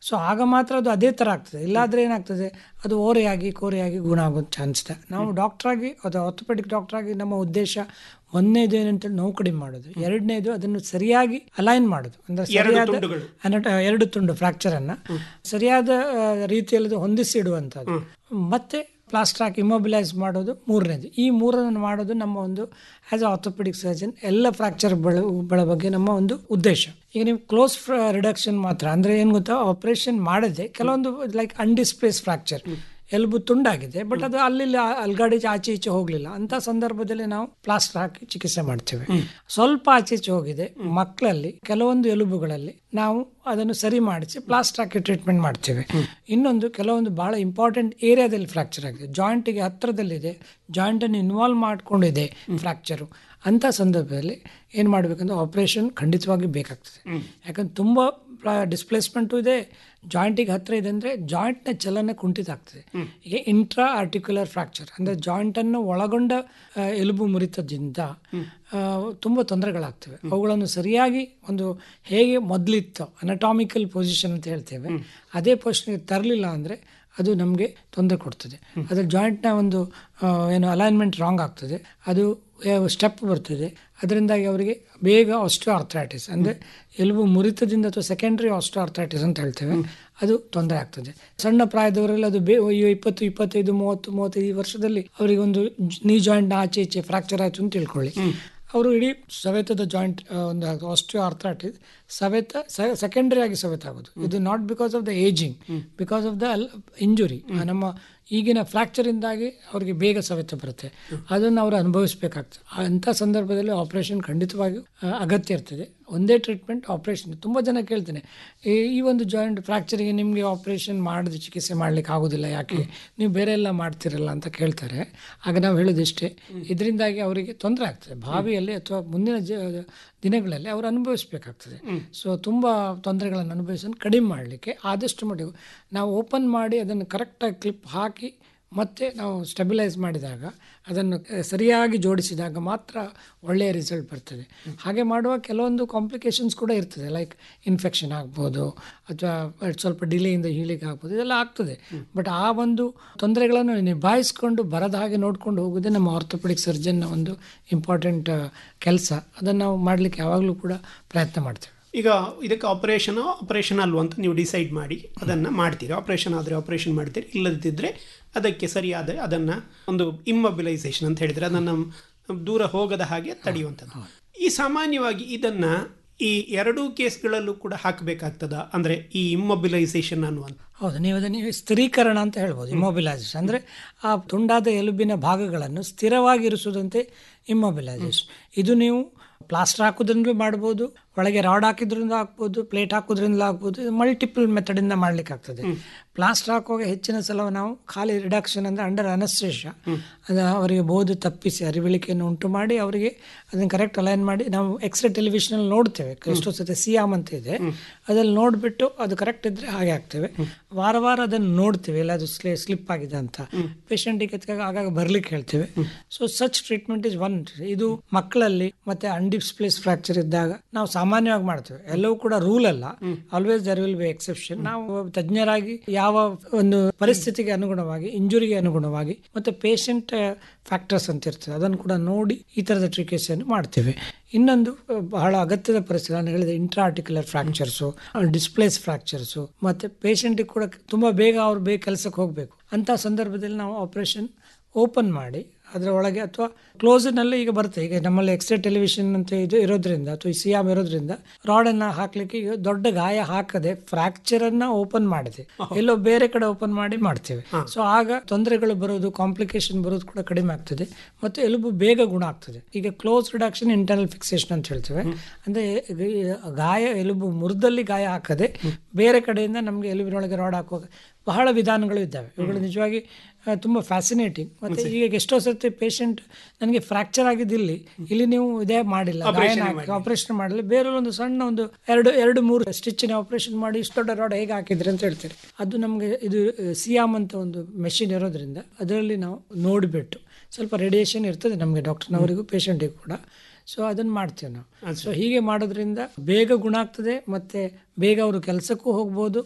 ಸೊ ಆಗ ಮಾತ್ರ ಅದು ಅದೇ ಥರ ಆಗ್ತದೆ ಇಲ್ಲಾದ್ರೆ ಏನಾಗ್ತದೆ ಅದು ಓರೆಯಾಗಿ ಕೋರೆಯಾಗಿ ಗುಣ ಆಗೋ ಚಾನ್ಸ್ ಇದೆ ನಾವು ಡಾಕ್ಟ್ರಾಗಿ ಅದು ಆರ್ಥೋಪೆಡಿಕ್ ಡಾಕ್ಟ್ರಾಗಿ ನಮ್ಮ ಉದ್ದೇಶ ಒಂದನೇದು ಏನಂತೇಳಿ ನೋವು ಕಡಿಮೆ ಮಾಡೋದು ಎರಡನೇದು ಅದನ್ನು ಸರಿಯಾಗಿ ಅಲೈನ್ ಮಾಡೋದು ಅಂದ್ರೆ ಎರಡು ಸರಿಯಾದ ತುಂಡುಗಳು. ಅನಟ- ಎರಡು ತುಂಡು ಫ್ರಾಕ್ಚರ್ ಅನ್ನ ಸರಿಯಾದ ಆ, ರೀತಿಯಲ್ಲಿ ಅದು ಹೊಂದಿಸಿ ಇಡುವಂಥದ್ದು ಮತ್ತೆ ಪ್ಲಾಸ್ಟರ್ ಹಾಕಿ ಇಮೊಬಿಲೈಸ್ ಮಾಡೋದು ಮೂರನೇದು ಈ ಮೂರನ್ನು ಮಾಡೋದು ನಮ್ಮ ಒಂದು ಆಸ್ ಅ ಆರ್ಥೋಪೆಡಿಕ್ ಸರ್ಜನ್ ಎಲ್ಲ ಫ್ರಾಕ್ಚರ್ ಬಳ ಬಗ್ಗೆ ನಮ್ಮ ಒಂದು ಉದ್ದೇಶ ಈಗ ನೀವು ಕ್ಲೋಸ್ ರಿಡಕ್ಷನ್ ಮಾತ್ರ ಅಂದ್ರೆ ಏನು ಗೊತ್ತಾ ಆಪರೇಷನ್ ಮಾಡದೆ ಕೆಲವೊಂದು ಲೈಕ್ ಅನ್ಡಿಸ್ಪ್ಲೇಸ್ ಫ್ರಾಕ್ಚರ್ ಎಲುಬು ತುಂಡಾಗಿದೆ ಬಟ್ ಅದು ಅಲ್ಲಿ ಇಲ್ಲಿ ಅಲ್ಗಾಡಿ ಆಚೆ ಈಚೆ ಹೋಗ್ಲಿಲ್ಲ ಅಂತ ಸಂದರ್ಭದಲ್ಲಿ ನಾವು ಪ್ಲಾಸ್ಟರ್ ಹಾಕಿ ಚಿಕಿತ್ಸೆ ಮಾಡ್ತೇವೆ ಸ್ವಲ್ಪ ಆಚೆ ಈಚೆ ಹೋಗಿದೆ ಮಕ್ಕಳಲ್ಲಿ ಕೆಲವೊಂದು ಎಲುಬುಗಳಲ್ಲಿ ನಾವು ಅದನ್ನು ಸರಿ ಮಾಡಿಸಿ ಪ್ಲಾಸ್ಟರ್ ಹಾಕಿ ಟ್ರೀಟ್ಮೆಂಟ್ ಮಾಡ್ತೇವೆ ಇನ್ನೊಂದು ಕೆಲವೊಂದು ಬಹಳ ಇಂಪಾರ್ಟೆಂಟ್ ಏರಿಯಾದಲ್ಲಿ ಫ್ರಾಕ್ಚರ್ ಆಗಿದೆ ಜಾಯಿಂಟಿಗೆ ಹತ್ರದಲ್ಲಿದೆ ಜಾಯಿಂಟ್ ಅನ್ನು ಇನ್ವಾಲ್ವ್ ಮಾಡ್ಕೊಂಡಿದೆ ಫ್ರಾಕ್ಚರು ಅಂತ ಸಂದರ್ಭದಲ್ಲಿ ಏನು ಮಾಡಬೇಕಂದ್ರೆ ಆಪರೇಷನ್ ಖಂಡಿತವಾಗಿ ಬೇಕಾಗ್ತದೆ ಯಾಕಂದ್ರೆ ತುಂಬ ಡಿಸ್ಪ್ಲೇಸ್ಮೆಂಟು ಇದೆ ಜಾಯಿಂಟಿಗೆ ಹತ್ರ ಇದೆ ಅಂದರೆ ಜಾಯಿಂಟ್ನ ಚಲನೆ ಕುಂಠಿತ ಆಗ್ತದೆ ಈಗ ಇಂಟ್ರಾ ಆರ್ಟಿಕ್ಯುಲರ್ ಫ್ರಾಕ್ಚರ್ ಅಂದರೆ ಜಾಯಿಂಟನ್ನು ಒಳಗೊಂಡ ಆ, ಎಲುಬು ಮುರಿತದಿಂದ ಆ, ತುಂಬ ತೊಂದರೆಗಳಾಗ್ತವೆ ಅವುಗಳನ್ನು ಸರಿಯಾಗಿ ಒಂದು ಹೇಗೆ ಮೊದಲಿತ್ತು ಅನಟಾಮಿಕಲ್ ಪೊಸಿಷನ್ ಅಂತ ಹೇಳ್ತೇವೆ ಅದೇ ಪೊಸಿಷನ್ಗೆ ತರಲಿಲ್ಲ ಅಂದರೆ ಅದು ನಮಗೆ ತೊಂದರೆ ಕೊಡ್ತದೆ ಅದರ ಜಾಯಿಂಟ್ನ ಒಂದು ಆ, ಏನು ಅಲೈನ್ಮೆಂಟ್ ರಾಂಗ್ ಆಗ್ತದೆ ಅದು ಸ್ಟೆಪ್ ಬರ್ತದೆ ಅದರಿಂದಾಗಿ ಅವರಿಗೆ ಬೇಗ ಆಸ್ಟಿಯೋ ಆರ್ಥ್ರೈಟಿಸ್ ಅಂದರೆ ಎಲುಬು ಮುರಿತದಿಂದ ಅಥವಾ ಸೆಕೆಂಡ್ರಿ ಆಸ್ಟಿಯೋ ಆರ್ಥ್ರೈಟಿಸ್ ಅಂತ ಹೇಳ್ತೇವೆ ಅದು ತೊಂದರೆ ಆಗ್ತದೆ ಸಣ್ಣ ಪ್ರಾಯದವರಲ್ಲಿ ಅದು ಬೇ ಅಯ್ಯೋ ಇಪ್ಪತ್ತು ಇಪ್ಪತ್ತೈದು ಮೂವತ್ತು ಮೂವತ್ತೈದು ವರ್ಷದಲ್ಲಿ ಅವರಿಗೆ ಒಂದು ನೀ ಜಾಯಿಂಟ್ ಆಚೆ ಈಚೆ ಫ್ರಾಕ್ಚರ್ ಆಯಿತು ಅಂತ ತಿಳ್ಕೊಳ್ಳಿ ಅವರು ಇಡೀ ಸವೆತದ ಜಾಯಿಂಟ್ ಒಂದು ಆಸ್ಟಿಯೋ ಆರ್ಥ್ರೈಟಿಸ್ ಸವೆತ ಸೆಕೆಂಡರಿ ಆಗಿ ಸವೆತ ಆಗೋದು ಇದು not because of the ageing because of the injury ನಮ್ಮ ಈಗಿನ ಫ್ರಾಕ್ಚರಿಂದಾಗಿ ಅವರಿಗೆ ಬೇಗ ಸವೆತ ಬರುತ್ತೆ ಅದನ್ನು ಅವರು ಅನುಭವಿಸಬೇಕಾಗ್ತದೆ ಅಂಥ ಸಂದರ್ಭದಲ್ಲಿ ಆಪರೇಷನ್ ಖಂಡಿತವಾಗಿ ಆ, ಅಗತ್ಯ ಇರ್ತದೆ ಒಂದೇ ಟ್ರೀಟ್ಮೆಂಟ್ ಆಪರೇಷನ್ ತುಂಬ ಜನ ಕೇಳ್ತೇನೆ ಈ ಈ ಒಂದು ಜಾಯಿಂಟ್ ಫ್ರಾಕ್ಚರಿಗೆ ನಿಮಗೆ ಆಪರೇಷನ್ ಮಾಡಿದ ಚಿಕಿತ್ಸೆ ಮಾಡ್ಲಿಕ್ಕೆ ಆಗೋದಿಲ್ಲ ಯಾಕೆ ನೀವು ಬೇರೆ ಎಲ್ಲ ಮಾಡ್ತಿರಲ್ಲ ಅಂತ ಕೇಳ್ತಾರೆ ಆಗ ನಾವು ಹೇಳೋದಿಷ್ಟೇ ಇದರಿಂದಾಗಿ ಅವರಿಗೆ ತೊಂದರೆ ಆಗ್ತದೆ ಭಾವಿಯಲ್ಲಿ ಅಥವಾ ಮುಂದಿನ ಜ- ದಿನಗಳಲ್ಲಿ ಅವರು ಅನುಭವಿಸಬೇಕಾಗ್ತದೆ ಸೊ ತುಂಬ ತೊಂದರೆಗಳನ್ನು ಅನುಭವಿಸೋದು ಕಡಿಮೆ ಮಾಡಲಿಕ್ಕೆ ಆದಷ್ಟು ಮಟ್ಟಿಗೆ ನಾವು ಓಪನ್ ಮಾಡಿ ಅದನ್ನು ಕರೆಕ್ಟಾಗಿ ಕ್ಲಿಪ್ ಹಾಕಿ ಮತ್ತೆ ನಾವು ಸ್ಟೆಬಿಲೈಸ್ ಮಾಡಿದಾಗ ಅದನ್ನು ಅಹ್, ಸರಿಯಾಗಿ ಜೋಡಿಸಿದಾಗ ಮಾತ್ರ ಒಳ್ಳೆಯ ರಿಸಲ್ಟ್ ಬರ್ತದೆ ಹಾಗೆ ಮಾಡುವ ಕೆಲವೊಂದು ಕಾಂಪ್ಲಿಕೇಶನ್ಸ್ ಕೂಡ ಇರ್ತದೆ ಲೈಕ್ ಇನ್ಫೆಕ್ಷನ್ ಆಗ್ಬೋದು ಅಥವಾ ಸ್ವಲ್ಪ ಡಿಲೇಯಿಂದ ಹೀಲಿಗೆ ಆಗ್ಬೋದು ಇದೆಲ್ಲ ಆಗ್ತದೆ ಬಟ್ ಆ ಒಂದು ತೊಂದರೆಗಳನ್ನು ನಿಭಾಯಿಸ್ಕೊಂಡು ಬರದ ಹಾಗೆ ನೋಡ್ಕೊಂಡು ಹೋಗೋದೇ ನಮ್ಮ ಆರ್ಥೋಪೆಡಿಕ್ ಸರ್ಜನ್ನ ಒಂದು ಇಂಪಾರ್ಟೆಂಟ್ ಕೆಲಸ ಅದನ್ನು ನಾವು ಮಾಡಲಿಕ್ಕೆ ಯಾವಾಗಲೂ ಕೂಡ ಪ್ರಯತ್ನ ಮಾಡ್ತೇವೆ ಈಗ ಇದಕ್ಕೆ ಆಪರೇಷನ್ ಆಪರೇಷನ್ ಅಲ್ವಾ ಅಂತ ನೀವು ಡಿಸೈಡ್ ಮಾಡಿ ಅದನ್ನು ಮಾಡ್ತೀರಿ ಆಪರೇಷನ್ ಆದರೆ ಆಪರೇಷನ್ ಮಾಡ್ತೀರಿ ಇಲ್ಲದಿದ್ದರೆ ಅದಕ್ಕೆ ಸರಿಯಾದ ಅದನ್ನು ಒಂದು ಇಮ್ಮೊಬಿಲೈಸೇಷನ್ ಅಂತ ಹೇಳಿದರೆ ಅದನ್ನು ದೂರ ಹೋಗದ ಹಾಗೆ ತಡೆಯುವಂಥದ್ದು ಈ ಸಾಮಾನ್ಯವಾಗಿ ಇದನ್ನು ಈ ಎರಡೂ ಕೇಸ್ಗಳಲ್ಲೂ ಕೂಡ ಹಾಕಬೇಕಾಗ್ತದ ಅಂದರೆ ಈ ಇಮ್ಮೊಬಿಲೈಸೇಷನ್ ಅನ್ನುವಂಥ ಹೌದು ನೀವು ಅದನ್ನು ಸ್ಥಿರೀಕರಣ ಅಂತ ಹೇಳ್ಬೋದು ಇಮೊಬಿಲೈಸೇಷನ್ ಅಂದರೆ ಆ ತುಂಡಾದ ಎಲುಬಿನ ಭಾಗಗಳನ್ನು ಸ್ಥಿರವಾಗಿರಿಸುವುದಂತೆ ಇಮ್ಮೊಬಿಲೈಸೇಷನ್ ಇದು ನೀವು ಪ್ಲಾಸ್ಟರ್ ಹಾಕೋದ್ರಿಂದ ಮಾಡ್ಬೋದು ಒಳಗೆ ರಾಡ್ ಹಾಕಿದ್ರಿಂದ ಹಾಕ್ಬೋದು ಪ್ಲೇಟ್ ಹಾಕೋದ್ರಿಂದ ಹಾಕ್ಬೋದು ಇದು ಮಲ್ಟಿಪಲ್ ಮೆಥಡಿಂದ ಮಾಡ್ಲಿಕ್ಕೆ ಆಗ್ತದೆ ಪ್ಲಾಸ್ಟರ್ ಹಾಕುವಾಗ ಹೆಚ್ಚಿನ ಸಲ ನಾವು ಖಾಲಿ ರಿಡಕ್ಷನ್ ಅಂದರೆ ಅಂಡರ್ ಅನಸ್ಟ್ರೇಷ ಅದು ಅವರಿಗೆ ಬೋದು ತಪ್ಪಿಸಿ ಅರಿವಿಳಿಕೆಯನ್ನು ಉಂಟು ಮಾಡಿ ಅವರಿಗೆ ಅದನ್ನು ಕರೆಕ್ಟ್ ಅಲೈನ್ ಮಾಡಿ ನಾವು ಎಕ್ಸ್ರೇ ಟೆಲಿವಿಷನಲ್ಲಿ ನೋಡ್ತೇವೆ ಎಷ್ಟೋ ಸತಿ ಸಿಯಾಮ್ ಅಂತ ಇದೆ ಅದ್ರಲ್ಲಿ ನೋಡಿಬಿಟ್ಟು ಅದು ಕರೆಕ್ಟ್ ಇದ್ದರೆ ಹಾಗೆ ಆಗ್ತೇವೆ ವಾರ ವಾರ ಅದನ್ನು ನೋಡ್ತೇವೆ ಎಲ್ಲದು ಸ್ಲೇ ಸ್ಲಿಪ್ ಆಗಿದೆ ಅಂತ ಪೇಷಂಟಿಗೆ ಆಗಾಗ ಬರ್ಲಿಕ್ಕೆ ಹೇಳ್ತೇವೆ so such treatment is one ಇದು ಮಕ್ಕಳಲ್ಲಿ ಮತ್ತೆ ಅನ್ಡಿಸ್ಪ್ಲೇಸ್ ಫ್ರಾಕ್ಚರ್ ಇದ್ದಾಗ ನಾವು ಸಾಮಾನ್ಯವಾಗಿ ಮಾಡ್ತೇವೆ ಎಲ್ಲವೂ ಕೂಡ ರೂಲ್ ಅಲ್ಲ always there will be exception ನಾವು ತಜ್ಞರಾಗಿ ಯಾವ ಒಂದು ಪರಿಸ್ಥಿತಿಗೆ ಅನುಗುಣವಾಗಿ ಇಂಜುರಿಗೆ ಅನುಗುಣವಾಗಿ ಮತ್ತೆ ಪೇಷಂಟ್ ಫ್ಯಾಕ್ಟರ್ಸ್ ಅಂತ ಇರ್ತದೆ ಅದನ್ನು ಕೂಡ ನೋಡಿ ಈ ತರದ ಚಿಕಿತ್ಸೆಯನ್ನು ಮಾಡ್ತೇವೆ ಇನ್ನೊಂದು ಅಹ್, ಬಹಳ ಅಗತ್ಯದ ಪರಿಸ್ಥಿತಿ ನಾನು ಹೇಳಿದೆ intra articular fractures displace fractures ಮತ್ತೆ ಪೇಷಂಟಿಗೆ ಕೂಡ ತುಂಬಾ ಬೇಗ ಅವ್ರು ಬೇಗ ಕೆಲಸಕ್ಕೆ ಹೋಗಬೇಕು ಅಂತ ಸಂದರ್ಭದಲ್ಲಿ ನಾವು ಆಪರೇಷನ್ ಓಪನ್ ಮಾಡಿ ಅದರ ಒಳಗೆ ಅಥವಾ ಕ್ಲೋಸ್ನಲ್ಲಿ ಈಗ ಬರುತ್ತೆ ಈಗ ನಮ್ಮಲ್ಲಿ ಎಕ್ಸ್ರೇ ಟೆಲಿವಿಷನ್ ಅಂತ ಇದು ಇರೋದ್ರಿಂದ ಅಥವಾ ಈ ಸಿಯಾಮ್ ಇರೋದ್ರಿಂದ ರಾಡನ್ನು ಹಾಕ್ಲಿಕ್ಕೆ ಈಗ ದೊಡ್ಡ ಗಾಯ ಹಾಕದೆ ಫ್ರಾಕ್ಚರ್ ಅನ್ನ ಓಪನ್ ಮಾಡಿದೆ ಎಲ್ಲೋ ಬೇರೆ ಕಡೆ ಓಪನ್ ಮಾಡಿ ಮಾಡ್ತೇವೆ ಸೊ ಆಗ ತೊಂದರೆಗಳು ಬರೋದು ಕಾಂಪ್ಲಿಕೇಶನ್ ಬರೋದು ಕೂಡ ಕಡಿಮೆ ಆಗ್ತದೆ ಮತ್ತು ಎಲುಬು ಬೇಗ ಗುಣ ಆಗ್ತದೆ ಈಗ ಕ್ಲೋಸ್ ರಿಡಕ್ಷನ್ ಇಂಟರ್ನಲ್ ಫಿಕ್ಸೇಷನ್ ಅಂತ ಹೇಳ್ತೇವೆ ಅಂದ್ರೆ ಈ ಗಾಯ ಎಲುಬು ಮುರಿದಲ್ಲಿ ಗಾಯ ಹಾಕದೆ ಬೇರೆ ಕಡೆಯಿಂದ ನಮಗೆ ಎಲುಬಿನೊಳಗೆ ರಾಡ್ ಹಾಕುವಾಗ ಬಹಳ ವಿಧಾನಗಳು ಇದ್ದಾವೆ ಇವುಗಳು ನಿಜವಾಗಿ ಆ, ತುಂಬ ಫ್ಯಾಸಿನೇಟಿಂಗ್ ಮತ್ತೆ ಈಗ ಎಷ್ಟೋ ಸರ್ತಿ ಪೇಷಂಟ್ ನನಗೆ ಫ್ರಾಕ್ಚರ್ ಆಗಿದ್ದಿಲ್ಲಿ ಇಲ್ಲಿ ನೀವು ಇದೇ ಮಾಡಿಲ್ಲ Operation ಗಾಯನ ಹಾಕಿ ಆಪರೇಷನ್ ಮಾಡಲಿ ಬೇರೆ ಒಂದು ಸಣ್ಣ ಒಂದು ಎರಡು ಎರಡು ಮೂರು ಸ್ಟಿಚ್ನ ಆಪರೇಷನ್ ಮಾಡಿ ಇಷ್ಟು ದೊಡ್ಡ ರಾಡ್ ಹೇಗೆ ಹಾಕಿದ್ರಿ ಅಂತ ಹೇಳ್ತಾರೆ ಅದು ನಮಗೆ ಇದು ಸಿಯಾಮ್ ಅಂತ ಒಂದು ಮೆಷಿನ್ ಇರೋದ್ರಿಂದ ಅದರಲ್ಲಿ ನಾವು ನೋಡಿಬಿಟ್ಟು ಸ್ವಲ್ಪ ರೇಡಿಯೇಷನ್ ಇರ್ತದೆ ನಮಗೆ ಡಾಕ್ಟರ್ನವರಿಗೂ ಪೇಷಂಟಿಗೂ ಕೂಡ ಸೊ ಅದನ್ನು ಮಾಡ್ತೇವೆ ನಾವು ಸೊ ಹೀಗೆ ಮಾಡೋದ್ರಿಂದ ಬೇಗ ಗುಣ ಆಗ್ತದೆ ಮತ್ತೆ ಬೇಗ ಅವರು ಕೆಲಸಕ್ಕೂ ಹೋಗ್ಬೋದು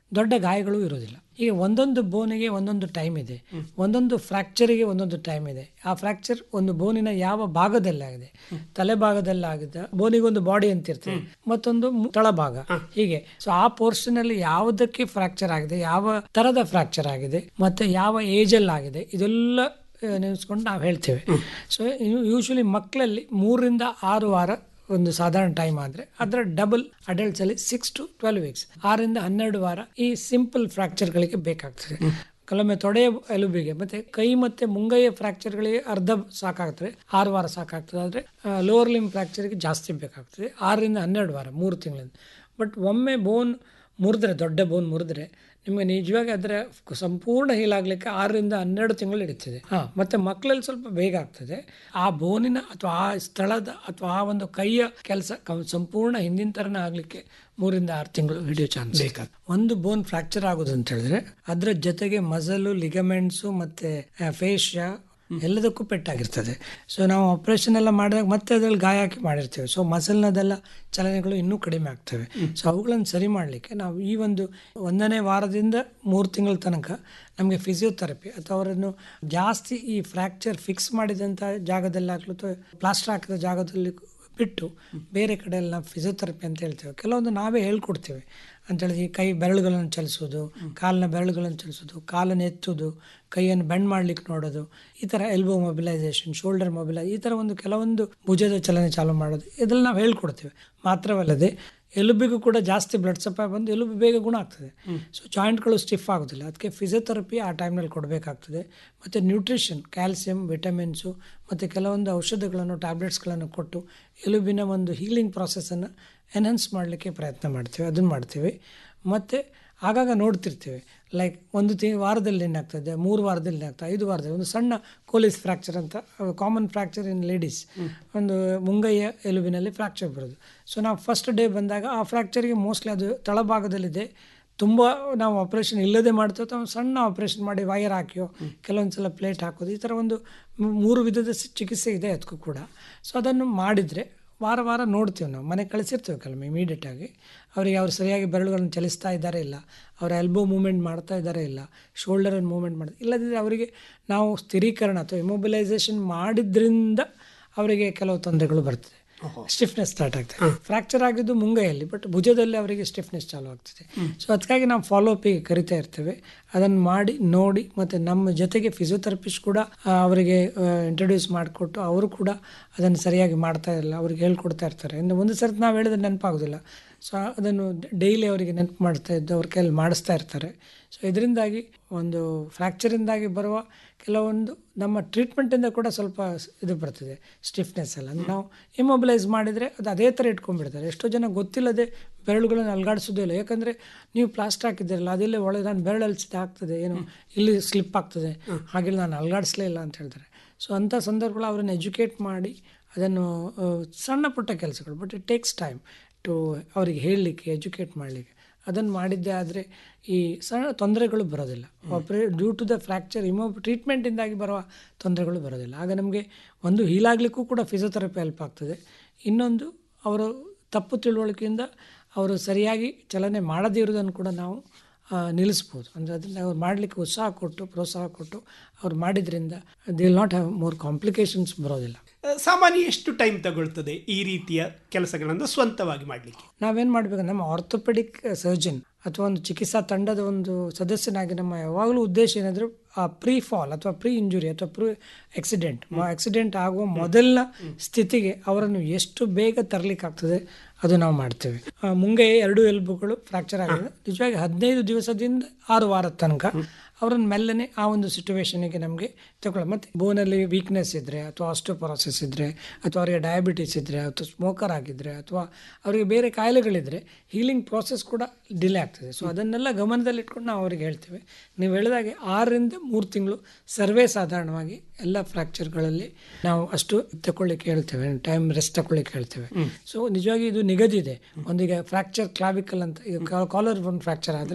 ದೊಡ್ಡ ಗಾಯಗಳು ಇರೋದಿಲ್ಲ ಈಗ ಒಂದೊಂದು ಬೋನಿಗೆ ಒಂದೊಂದು ಟೈಮ್ ಇದೆ ಒಂದೊಂದು ಫ್ರ್ಯಾಕ್ಚರಿಗೆ ಒಂದೊಂದು ಟೈಮ್ ಇದೆ ಆ ಫ್ರ್ಯಾಕ್ಚರ್ ಒಂದು ಬೋನಿನ ಯಾವ ಭಾಗದಲ್ಲಾಗಿದೆ ತಲೆ ಭಾಗದಲ್ಲಾಗಿದೆ ಬೋನಿಗೊಂದು ಬಾಡಿ ಅಂತ ಇರ್ತದೆ ಮತ್ತೊಂದು ಮು- ತಳಭಾಗ ಹೀಗೆ ಸೊ ಆ ಪೋರ್ಷನ್ ಅಲ್ಲಿ ಯಾವುದಕ್ಕೆ ಫ್ರ್ಯಾಕ್ಚರ್ ಆಗಿದೆ ಯಾವ ತರದ ಫ್ರ್ಯಾಕ್ಚರ್ ಆಗಿದೆ ಮತ್ತೆ ಯಾವ ಏಜ್ ಅಲ್ಲಿ ಆಗಿದೆ ಇದೆಲ್ಲ ಆ, ನೆನೆಸ್ಕೊಂಡು ನಾವು ಹೇಳ್ತೇವೆ ಸೊ ಯೂಶಲಿ ಮಕ್ಕಳಲ್ಲಿ ಮೂರರಿಂದ ಆರು ವಾರ ಒಂದು ಸಾಧಾರಣ ಟೈಮ್ ಆದರೆ ಅದರ ಡಬಲ್ ಅಡಲ್ಟ್ಸ್ ಅಲ್ಲಿ ಸಿಕ್ಸ್ ಟು ಟ್ವೆಲ್ ವೀಕ್ಸ್ ಆರರಿಂದ ಹನ್ನೆರಡು ವಾರ ಈ ಸಿಂಪಲ್ ಫ್ರಾಕ್ಚರ್ಗಳಿಗೆ ಬೇಕಾಗ್ತದೆ ಕೆಲವೊಮ್ಮೆ ತೊಡೆಯ ಎಲುಬಿಗೆ ಮತ್ತೆ ಕೈ ಮತ್ತೆ ಮುಂಗೈಯ ಫ್ರಾಕ್ಚರ್ಗಳಿಗೆ ಅರ್ಧ ಸಾಕಾಗ್ತದೆ ಆರು ವಾರ ಸಾಕಾಗ್ತದೆ ಆದರೆ ಲೋವರ್ ಲಿಮ್ ಫ್ರಾಕ್ಚರ್ಗೆ ಜಾಸ್ತಿ ಬೇಕಾಗ್ತದೆ ಆರರಿಂದ ಹನ್ನೆರಡು ವಾರ ಮೂರು ತಿಂಗಳಿಂದ ಬಟ್ ಒಮ್ಮೆ ಬೋನ್ ಮುರಿದ್ರೆ ದೊಡ್ಡ ಬೋನ್ ಮುರಿದ್ರೆ ನಿಮಗೆ ನಿಜವಾಗಿ ಅದರ ಸಂಪೂರ್ಣ ಹೀಲ್ ಆಗ್ಲಿಕ್ಕೆ ಆರರಿಂದ ಹನ್ನೆರಡು ತಿಂಗಳು ಹಿಡಿತದೆ ಹಾ ಮತ್ತೆ ಮಕ್ಕಳಲ್ಲಿ ಸ್ವಲ್ಪ ಬೇಗ ಆಗ್ತದೆ ಆ ಬೋನಿನ ಅಥವಾ ಆ ಸ್ಥಳದ ಅಥವಾ ಆ ಒಂದು ಕೈಯ ಕೆಲಸ ಸಂಪೂರ್ಣ ಹಿಂದಿನ ತರನ ಆಗ್ಲಿಕ್ಕೆ ಮೂರಿಂದ ಆರು ತಿಂಗಳು ಹಿಡಿಯೋ ಚಾನ್ಸ್ ಒಂದು ಬೋನ್ ಫ್ರಾಕ್ಚರ್ ಆಗೋದು ಅಂತ ಹೇಳಿದ್ರೆ ಅದರ ಜೊತೆಗೆ ಮಸಲು ಲಿಗಮೆಂಟ್ಸು ಮತ್ತೆ ಫೇಶ್ಯ ಎಲ್ಲದಕ್ಕೂ ಪೆಟ್ಟಾಗಿರ್ತದೆ ಸೊ ನಾವು ಆಪರೇಷನ್ ಎಲ್ಲ ಮಾಡಿದಾಗ ಮತ್ತೆ ಅದ್ರಲ್ಲಿ ಗಾಯ ಹಾಕಿ ಮಾಡಿರ್ತೇವೆ ಸೊ ಮಸಲ್ನದೆಲ್ಲ ಚಲನೆಗಳು ಇನ್ನೂ ಕಡಿಮೆ ಆಗ್ತವೆ ಸೊ ಅವುಗಳನ್ನು ಸರಿ ಮಾಡಲಿಕ್ಕೆ ನಾವು ಈ ಒಂದು ಒಂದನೇ ವಾರದಿಂದ ಮೂರು ತಿಂಗಳ ತನಕ ನಮಗೆ ಫಿಸಿಯೋಥೆರಪಿ ಅಥವಾ ಅವರನ್ನು ಜಾಸ್ತಿ ಈ ಫ್ರ್ಯಾಕ್ಚರ್ ಫಿಕ್ಸ್ ಮಾಡಿದಂಥ ಜಾಗದಲ್ಲಾಗಲಿ ಅಥವಾ ಪ್ಲಾಸ್ಟರ್ ಹಾಕಿದ ಜಾಗದಲ್ಲಿ ಬಿಟ್ಟು ಬೇರೆ ಕಡೆ ಎಲ್ಲ ಫಿಸಿಯೋಥೆರಪಿ ಅಂತ ಹೇಳ್ತೇವೆ ಕೆಲವೊಂದು ನಾವೇ ಹೇಳ್ಕೊಡ್ತೇವೆ ಅಂತೇಳಿ ಈ ಕೈ ಬೆರಳುಗಳನ್ನು ಚಲಿಸೋದು ಕಾಲಿನ ಬೆರಳುಗಳನ್ನು ಚಲಿಸೋದು ಕಾಲನ್ನು ಎತ್ತೋದು ಕೈಯನ್ನು ಬೆಂಡ್ ಮಾಡ್ಲಿಕ್ಕೆ ನೋಡೋದು ಈ ಥರ ಎಲ್ಬೋ ಮೊಬಿಲೈಸೇಷನ್ ಶೋಲ್ಡರ್ ಮೊಬಿಲೈಸ್ ಈ ಥರ ಒಂದು ಕೆಲವೊಂದು ಭುಜದ ಚಲನೆ ಚಾಲು ಮಾಡೋದು ಇದೆಲ್ಲ ನಾವು ಹೇಳ್ಕೊಡ್ತೇವೆ ಮಾತ್ರವಲ್ಲದೆ ಎಲುಬಿಗೂ ಕೂಡ ಜಾಸ್ತಿ ಬ್ಲಡ್ ಸಪ್ಲೈ ಬಂದು ಎಲುಬು ಬೇಗ ಗುಣ ಆಗ್ತದೆ ಸೊ ಜಾಯಿಂಟ್ಗಳು ಸ್ಟಿಫ್ ಆಗೋದಿಲ್ಲ ಅದಕ್ಕೆ ಫಿಸಿಯೋಥೆರಪಿ ಆ ಟೈಮ್ನಲ್ಲಿ ಕೊಡಬೇಕಾಗ್ತದೆ ಮತ್ತು ನ್ಯೂಟ್ರಿಷನ್ ಕ್ಯಾಲ್ಸಿಯಂ ವಿಟಮಿನ್ಸು ಮತ್ತು ಕೆಲವೊಂದು ಔಷಧಗಳನ್ನು ಟ್ಯಾಬ್ಲೆಟ್ಸ್ಗಳನ್ನು ಕೊಟ್ಟು ಎಲುಬಿನ ಒಂದು ಹೀಲಿಂಗ್ ಪ್ರಾಸೆಸನ್ನು ಎನ್ಹಾನ್ಸ್ ಮಾಡಲಿಕ್ಕೆ ಪ್ರಯತ್ನ ಮಾಡ್ತೀವಿ ಅದನ್ನು ಮಾಡ್ತೀವಿ ಮತ್ತು ಆಗಾಗ ನೋಡ್ತಿರ್ತೀವಿ ಲೈಕ್ ಒಂದು ತಿ ವಾರದಲ್ಲಿ ಏನಾಗ್ತದೆ ಮೂರು ವಾರದಲ್ಲಿ ಏನಾಗ್ತದೆ ಐದು ವಾರದಲ್ಲಿ ಒಂದು ಸಣ್ಣ ಕೋಲಿಸ್ ಫ್ರ್ಯಾಕ್ಚರ್ ಅಂತ ಕಾಮನ್ ಫ್ರ್ಯಾಕ್ಚರ್ ಇನ್ ಲೇಡೀಸ್ ಒಂದು ಮುಂಗೈಯ ಎಲುಬಿನಲ್ಲಿ ಫ್ರ್ಯಾಕ್ಚರ್ ಬರೋದು ಸೊ ನಾವು ಫಸ್ಟ್ ಡೇ ಬಂದಾಗ ಆ ಫ್ರ್ಯಾಕ್ಚರ್ಗೆ ಮೋಸ್ಟ್ಲಿ ಅದು ತಳಭಾಗದಲ್ಲಿದೆ ತುಂಬ ನಾವು ಆಪ್ರೇಷನ್ ಇಲ್ಲದೆ ಮಾಡ್ತೇವೆ ಅಥವಾ ಸಣ್ಣ ಆಪ್ರೇಷನ್ ಮಾಡಿ ವೈರ್ ಹಾಕಿಯೋ ಕೆಲವೊಂದು ಸಲ ಪ್ಲೇಟ್ ಹಾಕೋದು ಈ ಥರ ಒಂದು ಮೂ- ಮೂರು ವಿಧದ ಸಿ- ಚಿಕಿತ್ಸೆ ಇದೆ ಅದಕ್ಕೂ ಕೂಡ ಸೊ ಅದನ್ನು ಮಾಡಿದರೆ ವಾರ ವಾರ ನೋಡ್ತೀವಿ ನಾವು ಮನೆ ಕಳಿಸಿರ್ತೀವಿ ಕೆಲವೊಮ್ಮೆ ಇಮಿಡಿಯೇಟಾಗಿ ಅವರಿಗೆ ಅವ್ರು ಸರಿಯಾಗಿ ಬೆರಳುಗಳನ್ನು ಚಲಿಸ್ತಾ ಇದ್ದಾರೆ ಇಲ್ಲ ಅವರ ಎಲ್ಬೋ ಮೂವ್ಮೆಂಟ್ ಮಾಡ್ತಾ ಇದ್ದಾರೆ ಇಲ್ಲ ಶೋಲ್ಡರನ್ನು ಮೂವ್ಮೆಂಟ್ ಮಾಡ್ತಾ ಇಲ್ಲದಿದ್ದರೆ ಅವರಿಗೆ ನಾವು ಸ್ಥಿರೀಕರಣ ಅಥವಾ ಇಮೊಬಿಲೈಸೇಷನ್ ಮಾಡಿದ್ರಿಂದ ಅವರಿಗೆ ಕೆಲವು ತೊಂದರೆಗಳು ಬರ್ತದೆ ಸ್ಟಿಫ್ನೆಸ್ ಸ್ಟಾರ್ಟ್ ಆಗ್ತದೆ ಫ್ರಾಕ್ಚರ್ ಆಗಿದ್ದು ಮುಂಗೈಯಲ್ಲಿ ಬಟ್ ಭುಜದಲ್ಲಿ ಅವರಿಗೆ ಸ್ಟಿಫ್ನೆಸ್ ಚಾಲು ಆಗ್ತದೆ ಸೊ ಅದಕ್ಕಾಗಿ ನಾವು ಫಾಲೋ ಅಪಿಗೆ ಕರಿತಾ ಇರ್ತೇವೆ ಅದನ್ನು ಮಾಡಿ ನೋಡಿ ಮತ್ತು ನಮ್ಮ ಜೊತೆಗೆ ಫಿಸಿಯೋಥೆರಪಿಸ್ಟ್ ಕೂಡ ಆ, ಅವರಿಗೆ ಇಂಟ್ರೊಡ್ಯೂಸ್ ಮಾಡಿಕೊಟ್ಟು ಅವರು ಕೂಡ ಅದನ್ನು ಸರಿಯಾಗಿ ಮಾಡ್ತಾ ಇರಲ್ಲ ಅವ್ರಿಗೆ ಹೇಳ್ಕೊಡ್ತಾ ಇರ್ತಾರೆ ಇನ್ನು ಒಂದು ಸರ್ತಿ ನಾವು ಹೇಳಿದ್ರೆ ನೆನಪಾಗೋದಿಲ್ಲ ಸೊ ಅದನ್ನು ಡೈಲಿ ಅವರಿಗೆ ನೆನಪು ಮಾಡ್ತಾ ಇದ್ದು ಅವ್ರ ಕೈಯಲ್ಲಿ ಮಾಡಿಸ್ತಾ ಇರ್ತಾರೆ ಸೊ ಇದರಿಂದಾಗಿ ಒಂದು ಫ್ರ್ಯಾಕ್ಚರಿಂದಾಗಿ ಬರುವ ಕೆಲವೊಂದು ನಮ್ಮ ಟ್ರೀಟ್ಮೆಂಟಿಂದ ಕೂಡ ಸ್ವಲ್ಪ ಸ್- ಇದು ಬರ್ತದೆ ಸ್ಟಿಫ್ನೆಸ್ ಎಲ್ಲ ಅಂದ್ರೆ ನಾವು ಇಮೊಬಿಲೈಸ್ ಮಾಡಿದರೆ ಅದು ಅದೇ ಥರ ಇಟ್ಕೊಂಡ್ಬಿಡ್ತಾರೆ ಎಷ್ಟೋ ಜನ ಗೊತ್ತಿಲ್ಲದೆ ಬೆರಳುಗಳನ್ನು ಅಲ್ಗಾಡಿಸೋದೇ ಇಲ್ಲ ಯಾಕಂದರೆ ನೀವು ಪ್ಲಾಸ್ಟರ್ ಹಾಕಿದ್ದೀರಲ್ಲ ಅದೆಲ್ಲೇ ಒಳಗೆ ನಾನು ಬೆರಳಲ್ಸಿದ ಆಗ್ತದೆ ಏನು ಇಲ್ಲಿ ಸ್ಲಿಪ್ ಆಗ್ತದೆ ಹಾಗೆಲ್ಲ ನಾನು ಅಲ್ಗಾಡಿಸ್ಲೇ ಇಲ್ಲ ಅಂತ ಹೇಳ್ತಾರೆ ಸೊ ಅಂಥ ಸಂದರ್ಭಗಳು ಅವರನ್ನು ಎಜುಕೇಟ್ ಮಾಡಿ ಅದನ್ನು ಆ, ಸಣ್ಣ ಪುಟ್ಟ ಕೆಲಸಗಳು but it takes time to ಅವರಿಗೆ ಹೇಳಲಿಕ್ಕೆ ಎಜುಕೇಟ್ ಮಾಡಲಿಕ್ಕೆ ಅದನ್ನು ಮಾಡಿದ್ದೆ ಆದರೆ ಈ ಸಣ್ಣ ತೊಂದರೆಗಳು ಬರೋದಿಲ್ಲ ಆಪ್ರೇ ಡ್ಯೂ ಟು ದ ಫ್ರ್ಯಾಕ್ಚರ್ ಇಮೋ ಟ್ರೀಟ್ಮೆಂಟಿಂದಾಗಿ ಬರುವ ತೊಂದರೆಗಳು ಬರೋದಿಲ್ಲ ಆಗ ನಮಗೆ ಒಂದು ಹೀಲಾಗಲಿಕ್ಕೂ ಕೂಡ ಫಿಸಿಯೋಥೆರಪಿ ಹೆಲ್ಪ್ ಆಗ್ತದೆ ಇನ್ನೊಂದು ಅವರು ತಪ್ಪು ತಿಳುವಳಿಕೆಯಿಂದ ಅವರು ಸರಿಯಾಗಿ ಚಲನೆ ಮಾಡದೇ ಇರೋದನ್ನು ಕೂಡ ನಾವು ಆ, ನಿಲ್ಲಿಸ್ಬೋದು ಅಂದರೆ ಅದನ್ನು ಅವ್ರು ಮಾಡಲಿಕ್ಕೆ ಉತ್ಸಾಹ ಕೊಟ್ಟು ಪ್ರೋತ್ಸಾಹ ಕೊಟ್ಟು ಅವ್ರು ಮಾಡಿದ್ರಿಂದ the will not have more complications ಬರೋದಿಲ್ಲ ಆ, ಸಾಮಾನ್ಯ ಎಷ್ಟು ಟೈಮ್ ತಗೊಳ್ತದೆ ಈ ರೀತಿಯ ಕೆಲಸಗಳನ್ನು ಸ್ವಂತವಾಗಿ ಮಾಡಲಿಕ್ಕೆ ನಾವೇನು ಮಾಡಬೇಕು ನಮ್ಮ ಆರ್ಥೋಪೆಡಿಕ್ ಸರ್ಜನ್ ಅಥವಾ ಒಂದು ಚಿಕಿತ್ಸಾ ತಂಡದ ಒಂದು ಸದಸ್ಯನಾಗಿ ನಮ್ಮ ಯಾವಾಗಲೂ ಉದ್ದೇಶ ಏನಾದರೂ ಆ ಪ್ರೀ ಫಾಲ್ ಅಥವಾ ಪ್ರೀ ಇಂಜುರಿ ಅಥವಾ ಪ್ರೀ ಆಕ್ಸಿಡೆಂಟ್ ಆಕ್ಸಿಡೆಂಟ್ ಆಗುವ ಮೊದಲಿನ ಸ್ಥಿತಿಗೆ ಅವರನ್ನು ಎಷ್ಟು ಬೇಗ ತರಲಿಕ್ಕಾಗ್ತದೆ ಅದು ನಾವು ಮಾಡ್ತೇವೆ ಆ, ಮುಂಗೆ ಎರಡು ಎಲುಬುಗಳು ಫ್ರಾಕ್ಚರ್ ಆಗಿದೆ ನಿಜವಾಗಿ ಹದಿನೈದು ದಿವಸದಿಂದ ಆರು ವಾರದ ತನಕ ಅವರನ್ನು ಮೆಲ್ಲನೆ ಆ ಒಂದು ಸಿಚುವೇಶನ್ಗೆ ನಮಗೆ ತಗೊಳ್ಳ ಮತ್ತು ಬೋನಲ್ಲಿ ವೀಕ್ನೆಸ್ ಇದ್ದರೆ ಅಥವಾ ಆಸ್ಟೋಪೊರೋಸಿಸ್ ಇದ್ದರೆ ಅಥವಾ ಅವರಿಗೆ ಡಯಾಬಿಟಿಸ್ ಇದ್ದರೆ ಅಥವಾ ಸ್ಮೋಕರ್ ಆಗಿದ್ದರೆ ಅಥವಾ ಅವರಿಗೆ ಬೇರೆ ಕಾಯಿಲೆಗಳಿದ್ದರೆ ಹೀಲಿಂಗ್ ಪ್ರಾಸೆಸ್ ಕೂಡ ಡಿಲೇ ಆಗ್ತದೆ ಸೊ ಅದನ್ನೆಲ್ಲ ಗಮನದಲ್ಲಿಟ್ಕೊಂಡು ನಾವು ಅವರಿಗೆ ಹೇಳ್ತೇವೆ ನೀವು ಹೇಳಿದಾಗೆ ಆರರಿಂದ ಮೂರು ತಿಂಗಳು ಸರ್ವೇ ಸಾಧಾರಣವಾಗಿ ಎಲ್ಲ ಫ್ರ್ಯಾಕ್ಚರ್ಗಳಲ್ಲಿ ನಾವು ಅಷ್ಟು ತಗೊಳ್ಳಿಕ್ಕೆ ಹೇಳ್ತೇವೆ ಟೈಮ್ ರೆಸ್ಟ್ ತಗೊಳ್ಳಿಕ್ಕೆ ಹೇಳ್ತೇವೆ ಸೊ ನಿಜವಾಗಿ ಇದು ನಿಗದಿ ಇದೆ ಒಂದೀಗ ಫ್ರ್ಯಾಕ್ಚರ್ ಕ್ಲಾವಿಕಲ್ ಅಂತ ಈಗ ಕಾಲರ್ ಒಂದು ಫ್ರ್ಯಾಕ್ಚರ್ ಆದರೆ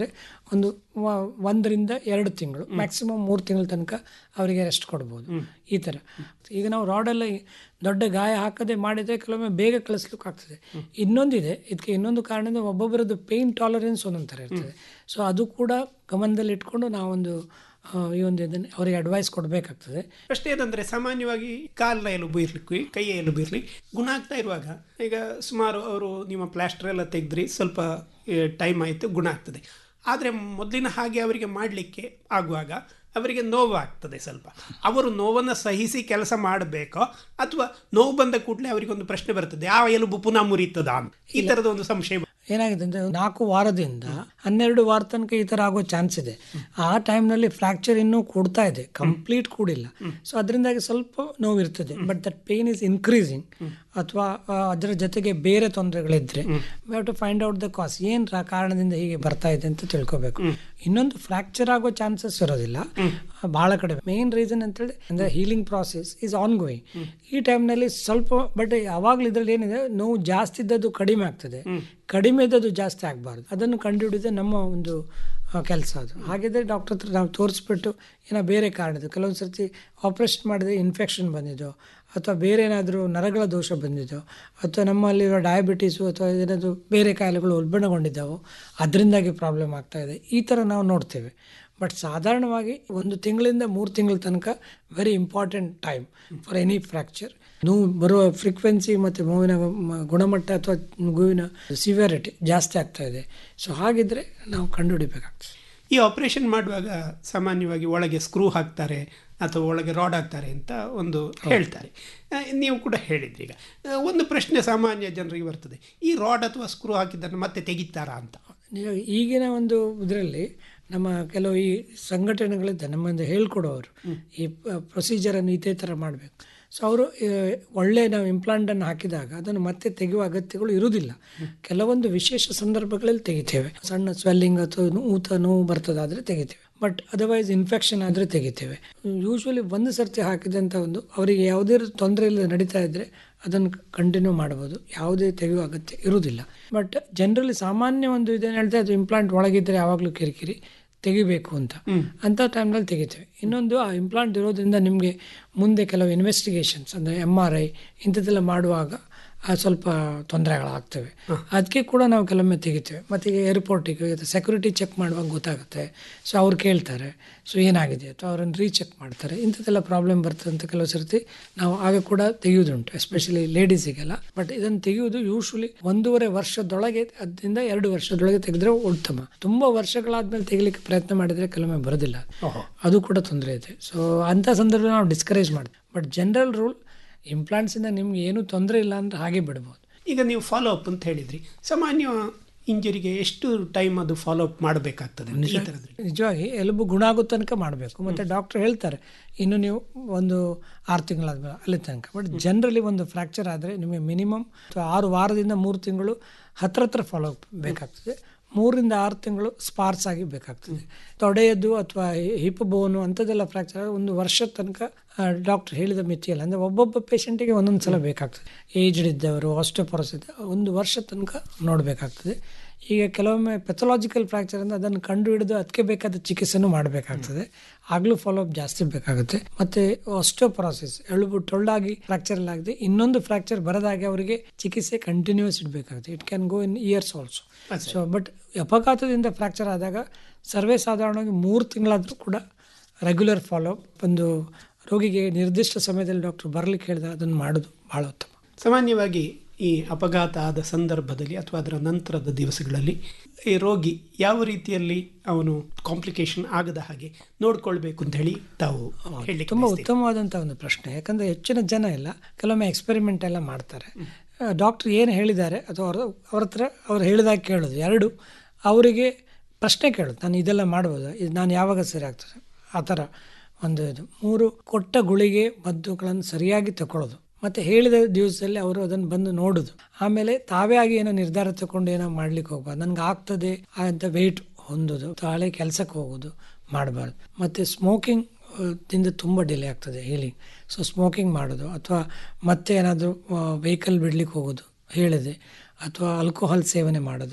ಒಂದು ವ- ಒಂದರಿಂದ ಎರಡು ತಿಂಗಳು ಮ್ಯಾಕ್ಸಿಮಮ್ ಮೂರು ತಿಂಗಳ ತನಕ ಅವರಿಗೆ ರೆಸ್ಟ್ ಕೊಡ್ಬೋದು ಈ ಥರ ಈಗ ನಾವು ರಾಡೆಲ್ಲ ದೊಡ್ಡ ಗಾಯ ಹಾಕದೆ ಮಾಡಿದರೆ ಕೆಲವೊಮ್ಮೆ ಬೇಗ ಕಳಿಸ್ಲಿಕ್ಕೆ ಆಗ್ತದೆ ಇನ್ನೊಂದಿದೆ ಇದಕ್ಕೆ ಇನ್ನೊಂದು ಕಾರಣದಿಂದ ಒಬ್ಬೊಬ್ಬರದ್ದು ಪೇಯ್ನ್ ಟಾಲರೆನ್ಸ್ ಒಂದೊಂದು ಥರ ಇರ್ತದೆ ಸೊ ಅದು ಕೂಡ ಗಮನದಲ್ಲಿ ಇಟ್ಕೊಂಡು ನಾವೊಂದು ಆ, ಈ ಒಂದು ಇದನ್ನು ಅವರಿಗೆ ಅಡ್ವೈಸ್ ಕೊಡಬೇಕಾಗ್ತದೆ ಅಷ್ಟೇ ಏನಂದ್ರೆ ಸಾಮಾನ್ಯವಾಗಿ ಕಾಲ ಎಲುಬು ಇರ್ಲಿಕ್ಕೆ ಕೈಯ ಎಲುಬು ಇರಲಿ ಗುಣ ಆಗ್ತಾ ಇರುವಾಗ ಈಗ ಸುಮಾರು ಅವರು ನಿಮ್ಮ ಪ್ಲಾಸ್ಟರ್ ಎಲ್ಲ ತೆಗೆದ್ರಿ ಸ್ವಲ್ಪ ಟೈಮ್ ಆಯಿತು ಗುಣ ಆಗ್ತದೆ ಆದರೆ ಮೊದಲಿನ ಹಾಗೆ ಅವರಿಗೆ ಮಾಡಲಿಕ್ಕೆ ಆಗುವಾಗ ಅವರಿಗೆ ನೋವು ಆಗ್ತದೆ ಸ್ವಲ್ಪ ಅವರು ನೋವನ್ನು ಸಹಿಸಿ ಕೆಲಸ ಮಾಡಬೇಕೋ ಅಥವಾ ನೋವು ಬಂದ ಕೂಡಲೇ ಅವರಿಗೊಂದು ಪ್ರಶ್ನೆ ಬರ್ತದೆ ಆ ಎಲುಬು ಪುನಃ ಮುರಿತದಾ ಅಂತ ಈ ಥರದ ಒಂದು ಸಂಶಯ ಏನಾಗಿದೆ ಅಂದ್ರೆ ನಾಲ್ಕು ವಾರದಿಂದ ಹನ್ನೆರಡು ವಾರ ತನಕ ಈ ಥರ ಆಗೋ ಚಾನ್ಸ್ ಇದೆ ಆ ಟೈಮ್ನಲ್ಲಿ ಫ್ರಾಕ್ಚರ್ ಇನ್ನೂ ಕೂಡ್ತಾ ಇದೆ ಕಂಪ್ಲೀಟ್ ಕೂಡಿಲ್ಲ ಸೊ ಅದರಿಂದಾಗಿ ಸ್ವಲ್ಪ ನೋವು ಇರ್ತದೆ but that pain is increasing ಅಥವಾ ಅದರ ಜೊತೆಗೆ ಬೇರೆ ತೊಂದರೆಗಳಿದ್ರೆ we to find out the cause ಏನು ಕಾರಣದಿಂದ ಹೀಗೆ ಬರ್ತಾ ಇದೆ ಅಂತ ತಿಳ್ಕೊಬೇಕು ಇನ್ನೊಂದು ಫ್ರಾಕ್ಚರ್ ಆಗೋ ಚಾನ್ಸಸ್ ಇರೋದಿಲ್ಲ ಬಹಳ ಕಡಿಮೆ ಮೇನ್ ರೀಸನ್ ಅಂತೇಳಿ ಅಂದ್ರೆ healing process is ongoing ಈ ಟೈಮ್ನಲ್ಲಿ ಸ್ವಲ್ಪ ಬಟ್ ಯಾವಾಗಲೂ ಇದರಲ್ಲಿ ಏನಿದೆ ನೋವು ಜಾಸ್ತಿ ಇದ್ದದ್ದು ಕಡಿಮೆ ಆಗ್ತದೆ ಕಡಿಮೆ ಇದ್ದದ್ದು ಜಾಸ್ತಿ ಆಗಬಾರ್ದು ಅದನ್ನು ಕಂಡುಹಿಡಿದ ನಮ್ಮ ಒಂದು ಕೆಲಸ ಅದು ಹಾಗಿದ್ರೆ ಡಾಕ್ಟರ್ ಹತ್ರ ನಾವು ತೋರಿಸ್ಬಿಟ್ಟು ಏನೋ ಬೇರೆ ಕಾರಣ ಇದೆ ಕೆಲವೊಂದು ಸರ್ತಿ ಆಪ್ರೇಷನ್ ಮಾಡಿದ್ರೆ ಇನ್ಫೆಕ್ಷನ್ ಬಂದಿದ್ದೋ ಅಥವಾ ಬೇರೆ ಏನಾದರೂ ನರಗಳ ದೋಷ ಬಂದಿದ್ದೋ ಅಥವಾ ನಮ್ಮಲ್ಲಿರೋ ಡಯಾಬಿಟೀಸು ಅಥವಾ ಏನಾದರೂ ಬೇರೆ ಕಾಯಿಲೆಗಳು ಉಲ್ಬಣಗೊಂಡಿದ್ದಾವೋ ಅದರಿಂದಾಗಿ ಪ್ರಾಬ್ಲಮ್ ಆಗ್ತಾ ಇದೆ ಈ ಥರ ನಾವು ನೋಡ್ತೇವೆ ಬಟ್ ಸಾಧಾರಣವಾಗಿ ಒಂದು ತಿಂಗಳಿಂದ ಮೂರು ತಿಂಗಳ ತನಕ very important time for any fracture ನೋವು ಬರುವ ಫ್ರೀಕ್ವೆನ್ಸಿ ಮತ್ತು ನೋವಿನ ಮ- ಗುಣಮಟ್ಟ ಅಥವಾ ಮಗುವಿನ ಸಿವಿಯರಿಟಿ ಜಾಸ್ತಿ ಆಗ್ತಾ ಇದೆ ಸೊ ಹಾಗಿದ್ರೆ ನಾವು ಕಂಡುಹಿಡಿಬೇಕಾಗ್ತದೆ ಈ ಆಪರೇಷನ್ ಮಾಡುವಾಗ ಸಾಮಾನ್ಯವಾಗಿ ಒಳಗೆ ಸ್ಕ್ರೂ ಹಾಕ್ತಾರೆ ಅಥವಾ ಒಳಗೆ ರಾಡ್ ಹಾಕ್ತಾರೆ ಅಂತ ಒಂದು ಹೇಳ್ತಾರೆ ಆ, ನೀವು ಕೂಡ ಹೇಳಿದ್ರಿ ಈಗ ಆ, ಒಂದು ಪ್ರಶ್ನೆ ಸಾಮಾನ್ಯ ಜನರಿಗೆ ಬರ್ತದೆ ಈ ರಾಡ್ ಅಥವಾ ಸ್ಕ್ರೂ ಹಾಕಿದ್ದನ್ನು ಮತ್ತೆ ತೆಗಿತಾರಾ ಅಂತ ನಿಜ- ಈಗಿನ ಒಂದು ಇದರಲ್ಲಿ ನಮ್ಮ ಕೆಲವು ಈ ಸಂಘಟನೆಗಳಿದ್ದ ನಮ್ಮಿಂದ ಹೇಳ್ಕೊಡೋರು ಈ ಪ್ರೊಸೀಜರನ್ನು ಇದೇ ಥರ ಮಾಡಬೇಕು ಸೊ ಅವರು ಒಳ್ಳೆ ನಾವು ಇಂಪ್ಲಾಂಟನ್ನು ಹಾಕಿದಾಗ ಅದನ್ನು ಮತ್ತೆ ತೆಗೆಯುವ ಅಗತ್ಯಗಳು ಇರುವುದಿಲ್ಲ ಕೆಲವೊಂದು ವಿಶೇಷ ಸಂದರ್ಭಗಳಲ್ಲಿ ತೆಗಿತೇವೆ ಸಣ್ಣ ಸ್ವೆಲ್ಲಿಂಗ್ ಅಥವಾ ಊತ ನೋವು ಬರ್ತದಾದರೆ ತೆಗಿತೇವೆ ಬಟ್ ಅದರ್ವೈಸ್ ಇನ್ಫೆಕ್ಷನ್ ಆದರೆ ತೆಗಿತೇವೆ ಯೂಶ್ವಲಿ ಒಂದು ಸರ್ತಿ ಹಾಕಿದಂಥ ಒಂದು ಅವರಿಗೆ ಯಾವುದೇ ತೊಂದರೆ ಇಲ್ಲದೆ ನಡೀತಾ ಇದ್ದರೆ ಅದನ್ನು ಕಂಟಿನ್ಯೂ ಮಾಡ್ಬೋದು ಯಾವುದೇ ತೆಗೆಯುವ ಅಗತ್ಯ ಇರುವುದಿಲ್ಲ ಬಟ್ ಜನರಲಿ ಸಾಮಾನ್ಯ ಒಂದು ಇದೇನು ಹೇಳ್ತಾ ಅದು ಇಂಪ್ಲಾಂಟ್ ಒಳಗಿದ್ದರೆ ಯಾವಾಗಲೂ ಕಿರಿಕಿರಿ ತೆಗಿಬೇಕು ಅಂತ ಅಂಥ ಟೈಮ್ನಲ್ಲಿ ತೆಗಿತೇವೆ ಇನ್ನೊಂದು ಆ ಇಂಪ್ಲಾಂಟ್ ಇರೋದ್ರಿಂದ ನಿಮಗೆ ಮುಂದೆ ಕೆಲವು ಇನ್ವೆಸ್ಟಿಗೇಷನ್ಸ್ ಅಂದರೆ ಎಮ್ ಆರ್ ಐ ಇಂಥದ್ದೆಲ್ಲ ಮಾಡುವಾಗ ಆ ಸ್ವಲ್ಪ ತೊಂದರೆಗಳಾಗ್ತವೆ ಅದಕ್ಕೆ ಕೂಡ ನಾವು ಕೆಲವೊಮ್ಮೆ ತೆಗಿತೇವೆ ಮತ್ತು ಈಗ ಏರ್ಪೋರ್ಟಿಗೆ ಸೆಕ್ಯೂರಿಟಿ ಚೆಕ್ ಮಾಡುವಾಗ ಗೊತ್ತಾಗುತ್ತೆ ಸೊ ಅವ್ರು ಕೇಳ್ತಾರೆ ಸೊ ಏನಾಗಿದೆ ಅಥವಾ ಅವರನ್ನು ರೀಚೆಕ್ ಮಾಡ್ತಾರೆ ಇಂಥದ್ದೆಲ್ಲ ಪ್ರಾಬ್ಲಮ್ ಬರ್ತದೆ ಅಂತ ಕೆಲವು ಸರ್ತಿ ನಾವು ಆಗ ಕೂಡ ತೆಗೆಯೋದುಂಟು ಎಸ್ಪೆಷಲಿ ಲೇಡೀಸಿಗೆಲ್ಲ ಬಟ್ ಇದನ್ನು ತೆಗೆಯೋದು ಯೂಶ್ವಲಿ ಒಂದೂವರೆ ವರ್ಷದೊಳಗೆ ಅದರಿಂದ ಎರಡು ವರ್ಷದೊಳಗೆ ತೆಗೆದ್ರೆ ಉತ್ತಮ ತುಂಬ ವರ್ಷಗಳಾದ್ಮೇಲೆ ತೆಗಿಲಿಕ್ಕೆ ಪ್ರಯತ್ನ ಮಾಡಿದರೆ ಕೆಲವೊಮ್ಮೆ ಬರೋದಿಲ್ಲ ಅದು ಕೂಡ ತೊಂದರೆ ಇದೆ ಸೊ ಅಂಥ ಸಂದರ್ಭ ನಾವು ಡಿಸ್ಕರೇಜ್ ಮಾಡ್ತೀವಿ ಬಟ್ ಜನರಲ್ ರೂಲ್ ಇಂಪ್ಲಾಂಟ್ಸಿಂದ ನಿಮ್ಗೆ ಏನೂ ತೊಂದರೆ ಇಲ್ಲ ಅಂದರೆ ಹಾಗೆ ಬಿಡ್ಬೋದು ಈಗ ನೀವು ಫಾಲೋ ಅಪ್ ಅಂತ ಹೇಳಿದ್ರಿ ಸಾಮಾನ್ಯ ಇಂಜರಿಗೆ ಎಷ್ಟು ಟೈಮ್ ಅದು ಫಾಲೋ ಅಪ್ ಮಾಡಬೇಕಾಗ್ತದೆ ಈ ಥರದ್ದು ನಿಜವಾಗಿ ಎಲುಬು ಗುಣ ಆಗೋ ತನಕ ಮಾಡಬೇಕು ಮತ್ತು ಡಾಕ್ಟರ್ ಹೇಳ್ತಾರೆ ಇನ್ನು ನೀವು ಒಂದು ಆರು ತಿಂಗಳಾದ್ಮೇಲೆ ಅಲ್ಲಿ ತನಕ ಬಟ್ ಜನರಲಿ ಒಂದು ಫ್ರ್ಯಾಕ್ಚರ್ ಆದರೆ ನಿಮಗೆ ಮಿನಿಮಮ್ ಅಥವಾ ಆರು ವಾರದಿಂದ ಮೂರು ತಿಂಗಳು ಹತ್ರ ಹತ್ರ ಫಾಲೋ ಅಪ್ ಬೇಕಾಗ್ತದೆ ಮೂರಿಂದ ಆರು ತಿಂಗಳು ಸ್ಪಾರ್ಸ್ ಆಗಿ ಬೇಕಾಗ್ತದೆ ತೊಡೆಯದ್ದು ಅಥವಾ ಹಿಪ್ ಬೋನು ಅಂಥದ್ದೆಲ್ಲ ಫ್ರ್ಯಾಕ್ಚರ್ ಒಂದು ವರ್ಷದ ತನಕ ಡಾಕ್ಟರ್ ಹೇಳಿದ ಮಿತಿಯಲ್ಲ ಅಂದರೆ ಒಬ್ಬೊಬ್ಬ ಪೇಷಂಟಿಗೆ ಒಂದೊಂದು ಸಲ ಬೇಕಾಗ್ತದೆ ಏಜ್ಡ್ ಇದ್ದವರು ಆಸ್ಟೋಪೊರಸ್ ಇದ್ದ ಒಂದು ವರ್ಷ ತನಕ ನೋಡಬೇಕಾಗ್ತದೆ ಈಗ ಕೆಲವೊಮ್ಮೆ ಪೆಥಲಾಜಿಕಲ್ ಫ್ರ್ಯಾಕ್ಚರ್ ಅಂದರೆ ಅದನ್ನು ಕಂಡು ಹಿಡಿದು ಅದಕ್ಕೆ ಬೇಕಾದ ಚಿಕಿತ್ಸೆನೂ ಮಾಡಬೇಕಾಗ್ತದೆ ಆಗಲೂ ಫಾಲೋಅಪ್ ಜಾಸ್ತಿ ಬೇಕಾಗುತ್ತೆ ಮತ್ತು ಆಸ್ಟೋಪೊರಾಸಿಸ್ ಎಳುಬು ಟೊಳ್ಳಾಗಿ ಫ್ರ್ಯಾಕ್ಚರ್ ಎಲ್ಲ ಆಗಿದೆ ಇನ್ನೊಂದು ಫ್ರ್ಯಾಕ್ಚರ್ ಬರದಾಗೆ ಅವರಿಗೆ ಚಿಕಿತ್ಸೆ ಕಂಟಿನ್ಯೂಸ್ ಇಡಬೇಕಾಗುತ್ತೆ it can go in years also so but ಅಪಘಾತದಿಂದ ಫ್ರ್ಯಾಕ್ಚರ್ ಆದಾಗ ಸರ್ವೇ ಸಾಧಾರಣವಾಗಿ ಮೂರು ತಿಂಗಳಾದರೂ ಕೂಡ ರೆಗ್ಯುಲರ್ ಫಾಲೋಅಪ್ ಒಂದು ರೋಗಿಗೆ ನಿರ್ದಿಷ್ಟ ಸಮಯದಲ್ಲಿ ಡಾಕ್ಟರ್ ಬರಲಿಕ್ಕೆ ಹೇಳಿದಾಗ ಅದನ್ನು ಮಾಡೋದು ಭಾಳ ಉತ್ತಮ ಸಾಮಾನ್ಯವಾಗಿ ಈ ಅಪಘಾತ ಆದ ಸಂದರ್ಭದಲ್ಲಿ ಅಥವಾ ಅದರ ನಂತರದ ದಿವಸಗಳಲ್ಲಿ ಈ ರೋಗಿ ಯಾವ ರೀತಿಯಲ್ಲಿ ಅವನು ಕಾಂಪ್ಲಿಕೇಶನ್ ಆಗದ ಹಾಗೆ ನೋಡ್ಕೊಳ್ಬೇಕು ಅಂತ ಹೇಳಿ ತಾವು ಹೇಳಿ ತುಂಬ ಉತ್ತಮವಾದಂಥ ಒಂದು ಪ್ರಶ್ನೆ ಯಾಕಂದರೆ ಹೆಚ್ಚಿನ ಜನ ಎಲ್ಲ ಕೆಲವೊಮ್ಮೆ ಎಕ್ಸ್ಪೆರಿಮೆಂಟ್ ಎಲ್ಲ ಮಾಡ್ತಾರೆ ಡಾಕ್ಟರ್ ಏನು ಹೇಳಿದ್ದಾರೆ ಅಥವಾ ಅವ್ರ ಅವ್ರ ಹತ್ರ ಅವ್ರು ಹೇಳಿದಾಗ ಕೇಳೋದು ಎರಡು ಅವರಿಗೆ ಪ್ರಶ್ನೆ ಕೇಳೋದು ನಾನು ಇದೆಲ್ಲ ಮಾಡ್ಬೋದಾ ಇದು ನಾನು ಯಾವಾಗ ಸರಿ ಆಗ್ತದೆ ಆ ಥರ ಒಂದು ಇದು ಮೂರು ಕೊಟ್ಟ ಗುಳಿಗೆ ಮದ್ದುಗಳನ್ನು ಸರಿಯಾಗಿ ತಗೊಳ್ಳೋದು ಮತ್ತು ಹೇಳಿದ ದಿವಸದಲ್ಲಿ ಅವರು ಅದನ್ನು ಬಂದು ನೋಡೋದು ಆಮೇಲೆ ತಾವೇ ಆಗಿ ಏನೋ ನಿರ್ಧಾರ ತಗೊಂಡು ಏನೋ ಮಾಡ್ಲಿಕ್ಕೆ ಹೋಗ್ಬಾರ್ದು ನನಗೆ ಆಗ್ತದೆ ಅಂತ ವೆಯ್ಟ್ ಹೊಂದೋದು ತಾಳೆ ಕೆಲಸಕ್ಕೆ ಹೋಗೋದು ಮಾಡಬಾರ್ದು ಮತ್ತು ಸ್ಮೋಕಿಂಗ್ ದಿಂದ ತುಂಬ ಡಿಲೇ ಆಗ್ತದೆ ಹೀಲಿಂಗ್ ಸೊ ಸ್ಮೋಕಿಂಗ್ ಮಾಡೋದು ಅಥವಾ ಮತ್ತೆ ಏನಾದರೂ ವೆಹಿಕಲ್ ಬಿಡ್ಲಿಕ್ಕೆ ಹೋಗೋದು ಹೇಳಿದೆ ಅಥವಾ ಆಲ್ಕೋಹಾಲ್ ಸೇವನೆ ಮಾಡೋದು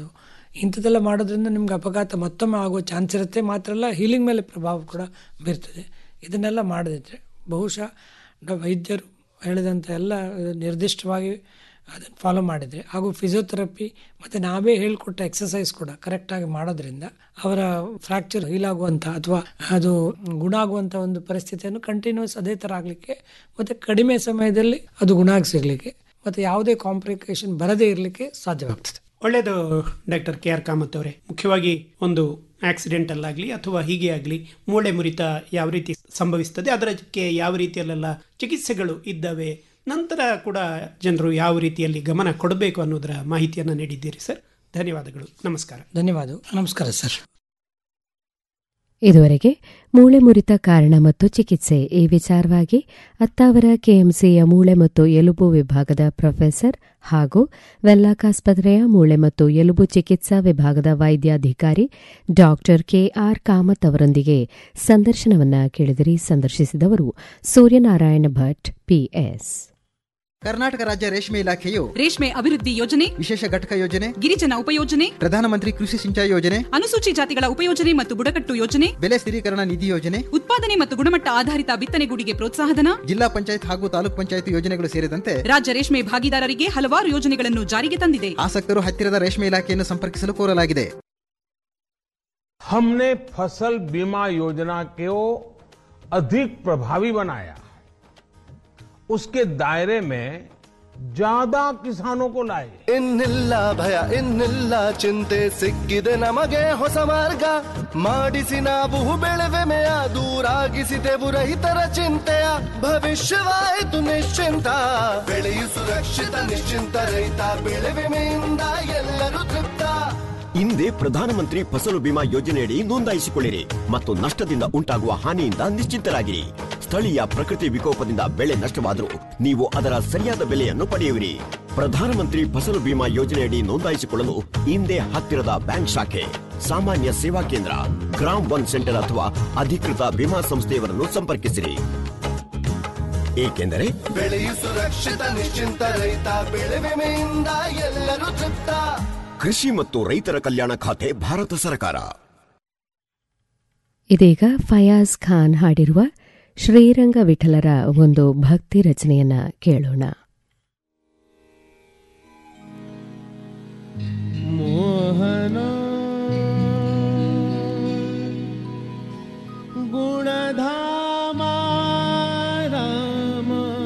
ಇಂಥದ್ದೆಲ್ಲ ಮಾಡೋದ್ರಿಂದ ನಿಮ್ಗೆ ಅಪಘಾತ ಮತ್ತೊಮ್ಮೆ ಆಗುವ ಚಾನ್ಸ್ ಇರುತ್ತೆ ಮಾತ್ರ ಅಲ್ಲ ಹೀಲಿಂಗ್ ಮೇಲೆ ಪ್ರಭಾವ ಕೂಡ ಬೀರ್ತದೆ ಇದನ್ನೆಲ್ಲ ಮಾಡದಿದ್ರೆ ಬಹುಶಃ ಡ- ವೈದ್ಯರು ಹೇಳಿದಂಥ ಎಲ್ಲ ನಿರ್ದಿಷ್ಟವಾಗಿ ಅದನ್ನು ಫಾಲೋ ಮಾಡಿದರೆ ಹಾಗೂ ಫಿಸಿಯೋಥೆರಪಿ ಮತ್ತು ನಾವೇ ಹೇಳಿಕೊಟ್ಟ ಎಕ್ಸಸೈಸ್ ಕೂಡ ಕರೆಕ್ಟಾಗಿ ಮಾಡೋದ್ರಿಂದ ಅವರ ಫ್ರ್ಯಾಕ್ಚರ್ ಹೀಲ್ ಆಗುವಂಥ ಅಥವಾ ಅದು ಗುಣ ಆಗುವಂಥ ಒಂದು ಪರಿಸ್ಥಿತಿಯನ್ನು ಕಂಟಿನ್ಯೂಸ್ ಅದೇ ಥರ ಆಗಲಿಕ್ಕೆ ಮತ್ತು ಕಡಿಮೆ ಸಮಯದಲ್ಲಿ ಅದು ಗುಣ ಆಗಿ ಸಿಗಲಿಕ್ಕೆ ಮತ್ತು ಯಾವುದೇ ಕಾಂಪ್ಲಿಕೇಶನ್ ಬರದೇ ಇರಲಿಕ್ಕೆ ಸಾಧ್ಯವಾಗ್ತದೆ ಒಳ್ಳೆಯದು ಡಾಕ್ಟರ್ ಕೆ ಆರ್ ಕಾಮತ್ ಅವರೇ ಮುಖ್ಯವಾಗಿ ಒಂದು ಆಕ್ಸಿಡೆಂಟ್ ಅಲ್ಲಾಗಲಿ ಅಥವಾ ಹೀಗೆ ಆಗಲಿ ಮೂಳೆ ಮುರಿತ ಯಾವ ರೀತಿ ಸಂಭವಿಸ್ತದೆ ಅದಕ್ಕೆ ಯಾವ ರೀತಿಯಲ್ಲೆಲ್ಲ ಚಿಕಿತ್ಸೆಗಳು ಇದ್ದಾವೆ ನಂತರ ಕೂಡ ಜನರು ಯಾವ ರೀತಿಯಲ್ಲಿ ಗಮನ ಕೊಡಬೇಕು ಅನ್ನೋದರ ಮಾಹಿತಿಯನ್ನು ನೀಡಿದ್ದೀರಿ ಸರ್ ಧನ್ಯವಾದಗಳು ನಮಸ್ಕಾರ ಧನ್ಯವಾದ ನಮಸ್ಕಾರ ಸರ್ ಇದುವರೆಗೆ ಮೂಳೆ ಮುರಿತ ಕಾರಣ ಮತ್ತು ಚಿಕಿತ್ಸೆ ಈ ವಿಚಾರವಾಗಿ ಅತ್ತಾವರ ಕೆಎಂಸಿಯ ಮೂಳೆ ಮತ್ತು ಎಲುಬು ವಿಭಾಗದ ಪ್ರೊಫೆಸರ್ ಹಾಗೂ ವೆಲ್ಲಾಕಾಸ್ಪತ್ರೆಯ ಮೂಳೆ ಮತ್ತು ಎಲುಬು ಚಿಕಿತ್ಸಾ ವಿಭಾಗದ ವೈದ್ಯಾಧಿಕಾರಿ ಡಾಕ್ಟರ್ ಕೆಆರ್ ಕಾಮತ್ ಅವರೊಂದಿಗೆ ಸಂದರ್ಶನವನ್ನ ಕೇಳಿದಿರಿ ಸಂದರ್ಶಿಸಿದವರು ಸೂರ್ಯನಾರಾಯಣ ಭಟ್ ಪಿಎಸ್ ಕರ್ನಾಟಕ ರಾಜ್ಯ ರೇಷ್ಮೆ ಇಲಾಖೆಯು ರೇಷ್ಮೆ ಅಭಿವೃದ್ಧಿ ಯೋಜನೆ ವಿಶೇಷ ಘಟಕ ಯೋಜನೆ ಗಿರಿಜನ ಉಪಯೋಜನೆ ಪ್ರಧಾನಮಂತ್ರಿ ಕೃಷಿ ಸಿಂಚಾಯಿ ಯೋಜನೆ ಅನುಸೂಚಿ ಜಾತಿಗಳ ಉಪಯೋಜನೆ ಮತ್ತು ಬುಡಕಟ್ಟು ಯೋಜನೆ ಬೆಲೆ ಸ್ಥಿರೀಕರಣ ನಿಧಿ ಯೋಜನೆ ಉತ್ಪಾದನೆ ಮತ್ತು ಗುಣಮಟ್ಟ ಆಧಾರಿತ ಬಿತ್ತನೆಗೂಡಿಗೆ ಪ್ರೋತ್ಸಾಹಧನ ಜಿಲ್ಲಾ ಪಂಚಾಯತ್ ಹಾಗೂ ತಾಲೂಕ್ ಪಂಚಾಯತ್ ಯೋಜನೆಗಳು ಸೇರಿದಂತೆ ರಾಜ್ಯ ರೇಷ್ಮೆ ಭಾಗಿದಾರರಿಗೆ ಹಲವಾರು ಯೋಜನೆಗಳನ್ನು ಜಾರಿಗೆ ತಂದಿದೆ ಆಸಕ್ತರು ಹತ್ತಿರದ ರೇಷ್ಮೆ ಇಲಾಖೆಯನ್ನು ಸಂಪರ್ಕಿಸಲು ಕೋರಲಾಗಿದೆ हमने फसल बीमा योजना को अधिक प्रभावी बनाया उसके दायरे में ज्यादा किसानों को लाए ಇನ್ನಿಲ್ಲ ಭಯ ಇನ್ನಿಲ್ಲ ಚಿಂತೆ ಸಿಕ್ಕಿದೆ ನಮಗೆ ಹೊಸ ಮಾರ್ಗ ಮಾಡಿಸಿ ನಾವು ಬೆಳೆವೆಮೆಯ ದೂರಾಗಿಸಿದೆವು ರೈತರ ಚಿಂತೆಯ ಭವಿಷ್ಯವಾಯಿತು ನಿಶ್ಚಿಂತ ಬೆಳೆಯು ಸುರಕ್ಷಿತ ನಿಶ್ಚಿಂತ ರೈತ ಬೆಳೆ ವಿಮೆಯಿಂದ ಎಲ್ಲರೂ ತೃಪ್ತ ಹಿಂದೆ ಪ್ರಧಾನಮಂತ್ರಿ ಫಸಲು ಬಿಮಾ ಯೋಜನೆಯಡಿ ನೋಂದಾಯಿಸಿಕೊಳ್ಳಿರಿ ಮತ್ತು ನಷ್ಟದಿಂದ ಉಂಟಾಗುವ ಹಾನಿಯಿಂದ ನಿಶ್ಚಿಂತರಾಗಿರಿ ಸ್ಥಳೀಯ ಪ್ರಕೃತಿ ವಿಕೋಪದಿಂದ ಬೆಳೆ ನಷ್ಟವಾದರೂ ನೀವು ಅದರ ಸರಿಯಾದ ಬೆಲೆಯನ್ನು ಪಡೆಯುವಿರಿ ಪ್ರಧಾನಮಂತ್ರಿ ಫಸಲು ಬಿಮಾ ಯೋಜನೆಯಡಿ ನೋಂದಾಯಿಸಿಕೊಳ್ಳಲು ಹಿಂದೆ ಹತ್ತಿರದ ಬ್ಯಾಂಕ್ ಶಾಖೆ ಸಾಮಾನ್ಯ ಸೇವಾ ಕೇಂದ್ರ ಗ್ರಾಮ್ ಒನ್ ಸೆಂಟರ್ ಅಥವಾ ಅಧಿಕೃತ ವಿಮಾ ಸಂಸ್ಥೆಯವರನ್ನು ಸಂಪರ್ಕಿಸಿರಿ ಏಕೆಂದರೆ ಬೆಳೆಯು ಸುರಕ್ಷಿತ ನಿಶ್ಚಿಂತ ರೈತ ಬೆಳೆ ವಿಮೆಯಿಂದ ಎಲ್ಲರೂ ತೃಪ್ತ ಕೃಷಿ ಮತ್ತು ರೈತರ ಕಲ್ಯಾಣ ಖಾತೆ ಭಾರತ ಸರ್ಕಾರ ಇದೀಗ ಫಯಾಜ್ ಖಾನ್ ಹಾಡಿರುವ ಶ್ರೀರಂಗ ವಿಠಲರ ಒಂದು ಭಕ್ತಿ ರಚನೆಯನ್ನ ಕೇಳೋಣ मोहन गुणधामा राम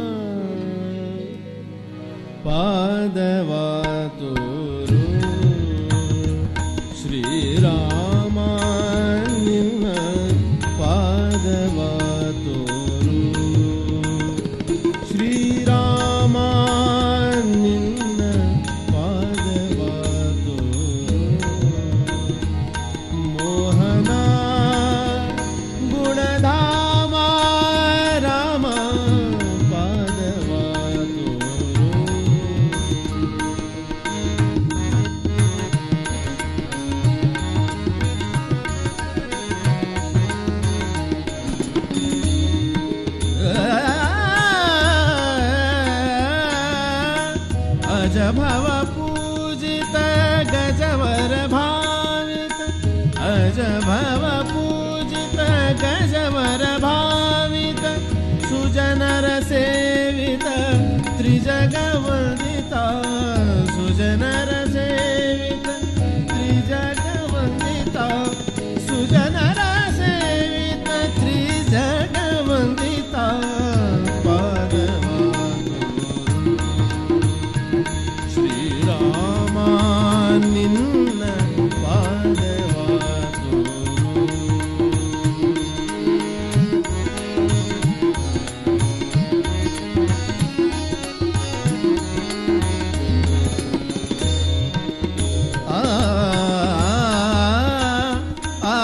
पादवातुरु श्रीराम निन्न पादवातुरु श्रीराम निन्न पादवातुरु मोहन गुणधामा राम पादवातुरु अज भव पूजित गजवर भावित अज भव पूजित गजवर भावित सुजनर सेवित त्रिजगवन्दिता सुजनर सेवित त्रिजगवन्दिता सुजनर सेवित त्रिजगवन्दिता पादवा ಶ್ರೀರಾಮ ನಿನ್ನ ಪಾದವಾತು ಆ ಆ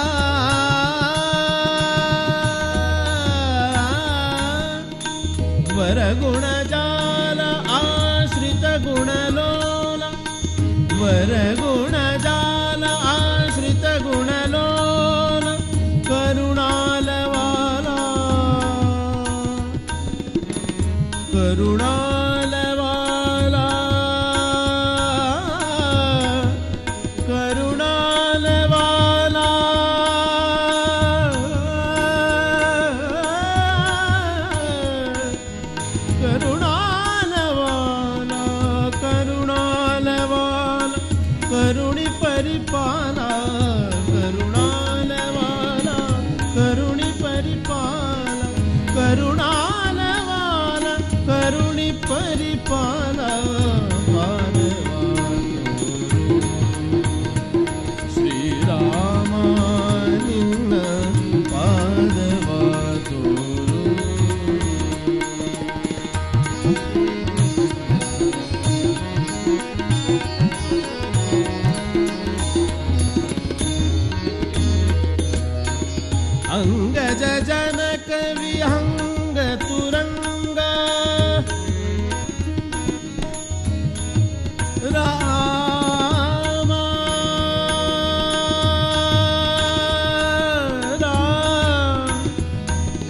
वरगुणजाल आश्रित गुणलोल वरगुणजाल आश्रित गुणलोल करुणालवाला करुणालवाला ಪರಿಪಾಲ ಕರುಣಾಲವಾಲ ಕರುಣಿ ಪರಿಪಾಲ ಕರುಣಾಲವಾಲ ಕರುಣಿ ಪರಿಪಾಲ ಶ್ರೀರಾಮ ನಿನ್ನ ಪಾದವಾತು ಅಂಗ